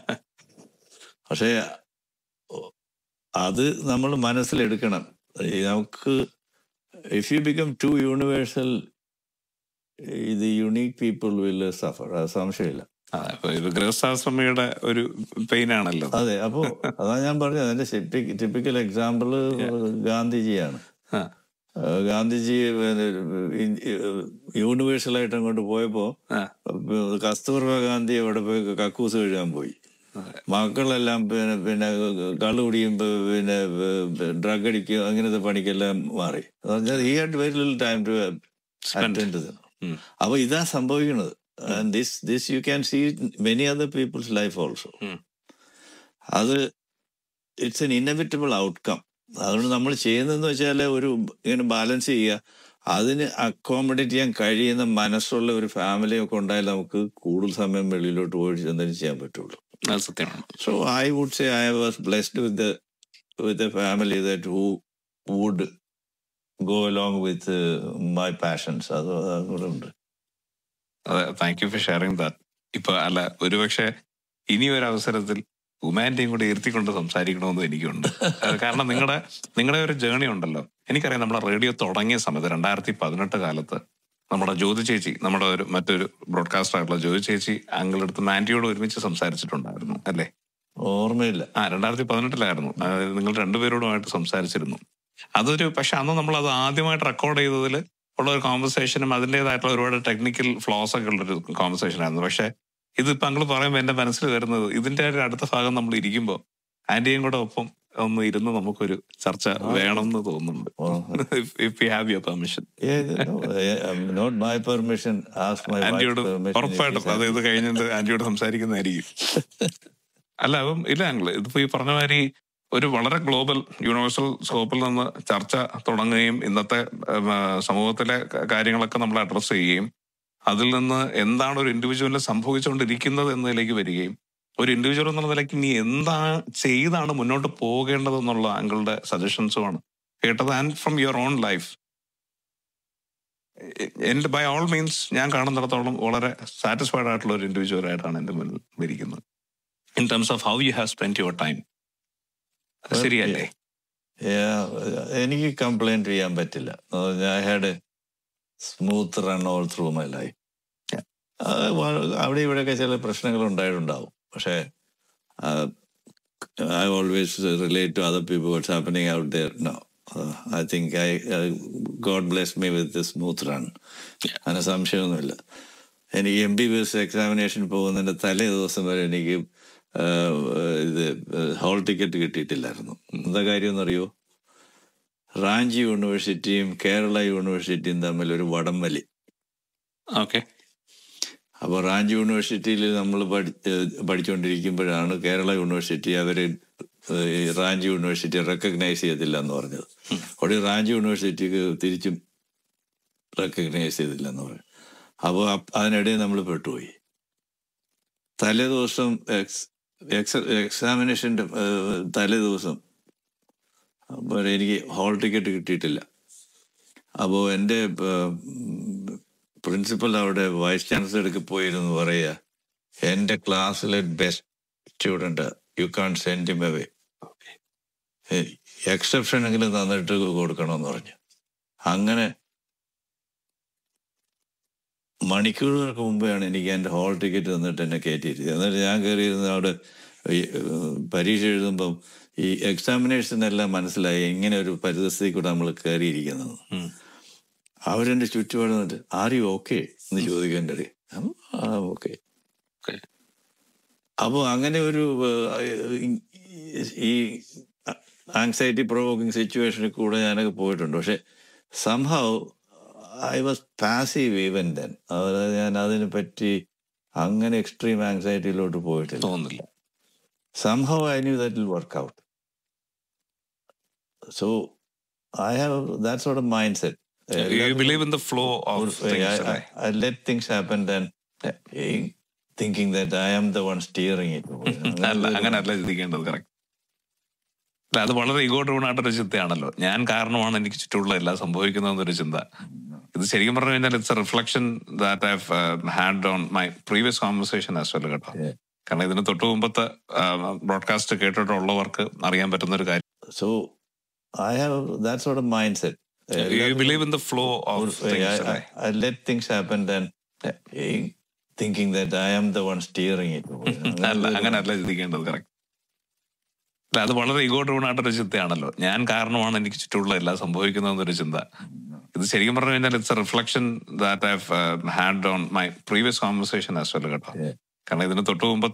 പക്ഷേ ഒ- അത് നമ്മൾ മനസ്സിലെടുക്കണം ഈ നമുക്ക് if you become to universal ഇത് യുണീക് പീപ്പിൾ വിൽ സഫർ അത് സംശയമില്ല അതെ അപ്പൊ ഇത് ഗൃഹസ്ഥാശ്രമിയുടെ ഒരു പെയിൻ ആണല്ലോ അതെ അപ്പോ അതാ ഞാൻ പറഞ്ഞത് അതിന്റെ ടിപ്പിക്കൽ എക്സാമ്പിള് ഗാന്ധിജിയാണ് ആ, ആ, ഗാന്ധിജി യൂണിവേഴ്സൽ ആയിട്ട് അങ്ങോട്ട് പോയപ്പോ ആ, കസ്തൂർബ ഗാന്ധി അവിടെ പോയി കക്കൂസ് കഴുകാൻ പോയി മക്കളെല്ലാം പിന്നെ പിന്നെ കള്ളു കുടിയും പ- പിന്നെ ഡ്രഗ് അടിക്കും അങ്ങനത്തെ പണിക്കെല്ലാം മാറി he had very little time to Spend. Attend ഉം. അപ്പൊ ഇതാ സംഭവിക്കുന്നത് this this you can see many other peoples life also ഉം. അത് ഇറ്റ്സ് എൻ ഇന്നവിറ്റബിൾ ഔട്ട്കം അതുകൊണ്ട് നമ്മൾ ചെയ്യുന്നതെന്ന് വെച്ചാൽ ഒരു ഇങ്ങനെ ബാലൻസ് ചെയ്യുക അതിന് അക്കോമഡേറ്റ് ചെയ്യാൻ കഴിയുന്ന മനസ്സുള്ള ഒരു ഫാമിലി ഒക്കെ ഉണ്ടായാൽ നമുക്ക് കൂടുതൽ സമയം വെളിയിലോട്ട് പോയി എന്തെങ്കിലും ചെയ്യാൻ പറ്റുള്ളൂ അത് സത്യമാണ് So I would say I was blessed with the with a family that who would go along with uh, my passions. അത് അതുകൊണ്ട് അതെ thank you for sharing that ഇപ്പൊ അല്ല ഒരുപക്ഷെ ഇനി ഒരു അവസരത്തിൽ ഉമാന്റെയും കൂടെ ഇരുത്തിക്കൊണ്ട് സംസാരിക്കണമെന്നും എനിക്കുണ്ട് അത് കാരണം നിങ്ങളുടെ നിങ്ങളുടെ ഒരു ജേണി ഉണ്ടല്ലോ എനിക്കറിയാം നമ്മുടെ റേഡിയോ തുടങ്ങിയ സമയത്ത് രണ്ടായിരത്തി പതിനെട്ട് കാലത്ത് നമ്മുടെ ജ്യോതി ചേച്ചി നമ്മുടെ ഒരു മറ്റൊരു ബ്രോഡ്കാസ്റ്റർ ആയിട്ടുള്ള ജ്യോതി ചേച്ചി അങ്ങളുടെ അടുത്ത് മാൻറ്റിയോട് ഒരുമിച്ച് സംസാരിച്ചിട്ടുണ്ടായിരുന്നു അല്ലേ ഓർമ്മയില്ല ആ രണ്ടായിരത്തി പതിനെട്ടിലായിരുന്നു അതായത് നിങ്ങൾ രണ്ടുപേരോടുമായിട്ട് സംസാരിച്ചിരുന്നു അതൊരു പക്ഷെ അന്ന് നമ്മൾ അത് ആദ്യമായിട്ട് റെക്കോർഡ് ചെയ്തതിൽ ഉള്ള ഒരു കോൺവെർസേഷനും അതിൻ്റെതായിട്ടുള്ള ഒരുപാട് ടെക്നിക്കൽ ഫ്ലോസ് ഒക്കെ ഉള്ളൊരു കോൺവെർസേഷൻ ആയിരുന്നു പക്ഷെ ഇതിപ്പോ അങ്ങൾ പറയുമ്പോൾ എന്റെ മനസ്സിൽ വരുന്നത് ഇതിന്റെ ഒരു അടുത്ത ഭാഗം നമ്മൾ ഇരിക്കുമ്പോൾ ആന്റിയും കൂടെ ഒപ്പം ഒന്ന് ഇരുന്ന് നമുക്കൊരു ചർച്ച വേണമെന്ന് തോന്നുന്നുണ്ട് if you have your permission not my permission as my ആന്റിയോട് ഉറപ്പായിട്ടും അത് ഇത് കഴിഞ്ഞിട്ട് ആന്റിയോട് സംസാരിക്കുന്നതായിരിക്കും അല്ല അപ്പം ഇല്ല അങ്കിള് ഇതിപ്പോ ഈ പറഞ്ഞ മാതിരി ഒരു വളരെ ഗ്ലോബൽ യൂണിവേഴ്സൽ സ്കോപ്പിൽ നിന്ന് ചർച്ച തുടങ്ങുകയും ഇന്നത്തെ ഉം, ആ, സമൂഹത്തിലെ ക- കാര്യങ്ങളൊക്കെ നമ്മൾ അഡ്രസ്സ് ചെയ്യുകയും അതിൽ നിന്ന് എന്താണ് ഒരു ഇൻഡിവിജ്വലിന് സംഭവിച്ചുകൊണ്ടിരിക്കുന്നത് എന്നതിലേക്ക് വരികയും ഒരു ഇൻഡിവിജ്വൽ എന്നുള്ള നിലയ്ക്ക് ഇനി എന്താ ചെയ്താണ് മുന്നോട്ട് പോകേണ്ടതെന്നുള്ള അങ്കിളുടെ സജഷൻസുമാണ് കേട്ടത് and from your own life എന്റെ ബൈ ഓൾ മീൻസ് ഞാൻ കാണുന്നിടത്തോളം വളരെ സാറ്റിസ്ഫൈഡ് ആയിട്ടുള്ള ഒരു ഇൻഡിവിജ്വൽ ആയിട്ടാണ് എന്റെ മുന്നിൽ ഇരിക്കുന്നത് in terms of how you have spend your time ശരിയല്ലേ എനിക്ക് കംപ്ലൈന്റ് ചെയ്യാൻ പറ്റില്ല I had smooth run all through my life അവിടെ ഇവിടെയൊക്കെ ചില പ്രശ്നങ്ങൾ ഉണ്ടായിട്ടുണ്ടാവും പക്ഷേ I always relate to other people what's happening out there no I think I God bless me with smooth run അങ്ങനെ സംശയമൊന്നുമില്ല എനിക്ക് M B B S examination പോകുന്നതിന്റെ തലേ ദിവസം വരെ എനിക്ക് ആ, ഇത് ഹോൾ ടിക്കറ്റ് കിട്ടിയിട്ടില്ലായിരുന്നു എന്താ കാര്യം എന്നറിയോ റാഞ്ചി യൂണിവേഴ്സിറ്റിയും കേരള യൂണിവേഴ്സിറ്റിയും തമ്മിൽ ഒരു വടംവലി ഓക്കെ അപ്പോൾ റാഞ്ചി യൂണിവേഴ്സിറ്റിയിൽ നമ്മൾ പഠി പഠിച്ചുകൊണ്ടിരിക്കുമ്പോഴാണ് കേരള യൂണിവേഴ്സിറ്റി അവർ റാഞ്ചി യൂണിവേഴ്സിറ്റി റെക്കഗ്നൈസ് ചെയ്തില്ല എന്ന് പറഞ്ഞത് അവിടെ റാഞ്ചി യൂണിവേഴ്സിറ്റിക്ക് തിരിച്ചും റെക്കഗ്നൈസ് ചെയ്തില്ല എന്ന് പറഞ്ഞു അപ്പോൾ അതിനിടയിൽ നമ്മൾ പെട്ടുപോയി തലേ ദിവസം എക്സ് എക്സ് എക്സാമിനേഷൻ്റെ തലേ ദിവസം അപ്പോൾ എനിക്ക് ഹോൾ ടിക്കറ്റ് കിട്ടിയിട്ടില്ല അപ്പോൾ എൻ്റെ പ്രിൻസിപ്പൽ അവിടെ വൈസ് ചാൻസലർക്ക് പോയിരുന്നു പറയുക എൻ്റെ ക്ലാസ്സിലെ best student you can send him away exception എങ്കിലും തന്നിട്ട് കൊടുക്കണമെന്ന് പറഞ്ഞു അങ്ങനെ മണിക്കൂറുകൾക്ക് മുമ്പെയാണ് എനിക്ക് എൻ്റെ ഹോൾ ടിക്കറ്റ് തന്നിട്ട് എന്നെ കയറ്റിയിരുന്നത് എന്നിട്ട് ഞാൻ കയറിയിരുന്ന അവിടെ ഈ, ഏഹ്, പരീക്ഷ എഴുതുമ്പം ഈ എക്സാമിനേഷനെല്ലാം മനസ്സിലായി ഇങ്ങനെ ഒരു പരിതസ്ഥിതി കൂടെ നമ്മൾ കയറിയിരിക്കുന്നത് അവരെന്റെ ചുറ്റുപാട് നിന്നിട്ട് ആർ യു ഓക്കെ എന്ന് ചോദിക്കേണ്ട ആ ഓക്കെ Okay. അപ്പോൾ അങ്ങനെ ഒരു ഏഹ്, ഈ- ഈ ആങ്സൈറ്റി പ്രൊവോക്കിംഗ് സിറ്റുവേഷനിൽ കൂടെ ഞാനൊക്കെ പോയിട്ടുണ്ട് പക്ഷെ സംഭവം I was passive even then അതായത് ഞാൻ അതിനെ പറ്റി അങ്ങനെ എക്സ്ട്രീം ആങ്സൈറ്റിയിലോട്ട് പോയിട്ടില്ല തോന്നുന്നില്ല somehow I knew that will work out. So I have that sort of mindset. You believe in the flow of I, I, I let things happen then eh, thinking that I am the one steering it. അല്ല അങ്ങനെ അല്ല ചിന്തിക്കേണ്ടത് correct അല്ല അത് വളരെ ego ഡ്രൂൺ ആയിട്ടൊരു ചിന്തയാണല്ലോ ഞാൻ കാരണമാണ് എനിക്ക് ചുറ്റുമുള്ള എല്ലാം സംഭവിക്കുന്നതെന്നൊരു ചിന്ത ഇത് ശരിക്കും പറഞ്ഞു കഴിഞ്ഞാൽ it's a reflection that I had on my previous conversation as well കേട്ടോ Yeah. കാരണം ഇതിന് തൊട്ട് മുമ്പത്തെ ബ്രോഡ്കാസ്റ്റ് കേട്ടിട്ടുള്ളവർക്ക് അറിയാൻ പറ്റുന്ന ഒരു കാര്യം So I have that sort of mindset. You believe in the flow of I, I, I let things happen then eh, thinking that I am the one steering it. അല്ല അങ്ങനെ അല്ല ചിന്തിക്കേണ്ടത് കറക്റ്റ് അല്ല അത് വളരെ ഈഗോ ഡ്രൂൺ ആയിട്ടൊരു ചിന്തയാണല്ലോ ഞാൻ കാരണമാണ് എനിക്ക് ചുറ്റുമുള്ള എല്ലാം സംഭവിക്കുന്നതെന്നൊരു ചിന്ത ഇത് ശരിക്കും പറഞ്ഞു കഴിഞ്ഞാൽ it's a reflection that I had on my previous conversation as well കേട്ടോ Yeah. കാരണം ഇതിന് തൊട്ട് മുമ്പത്തെ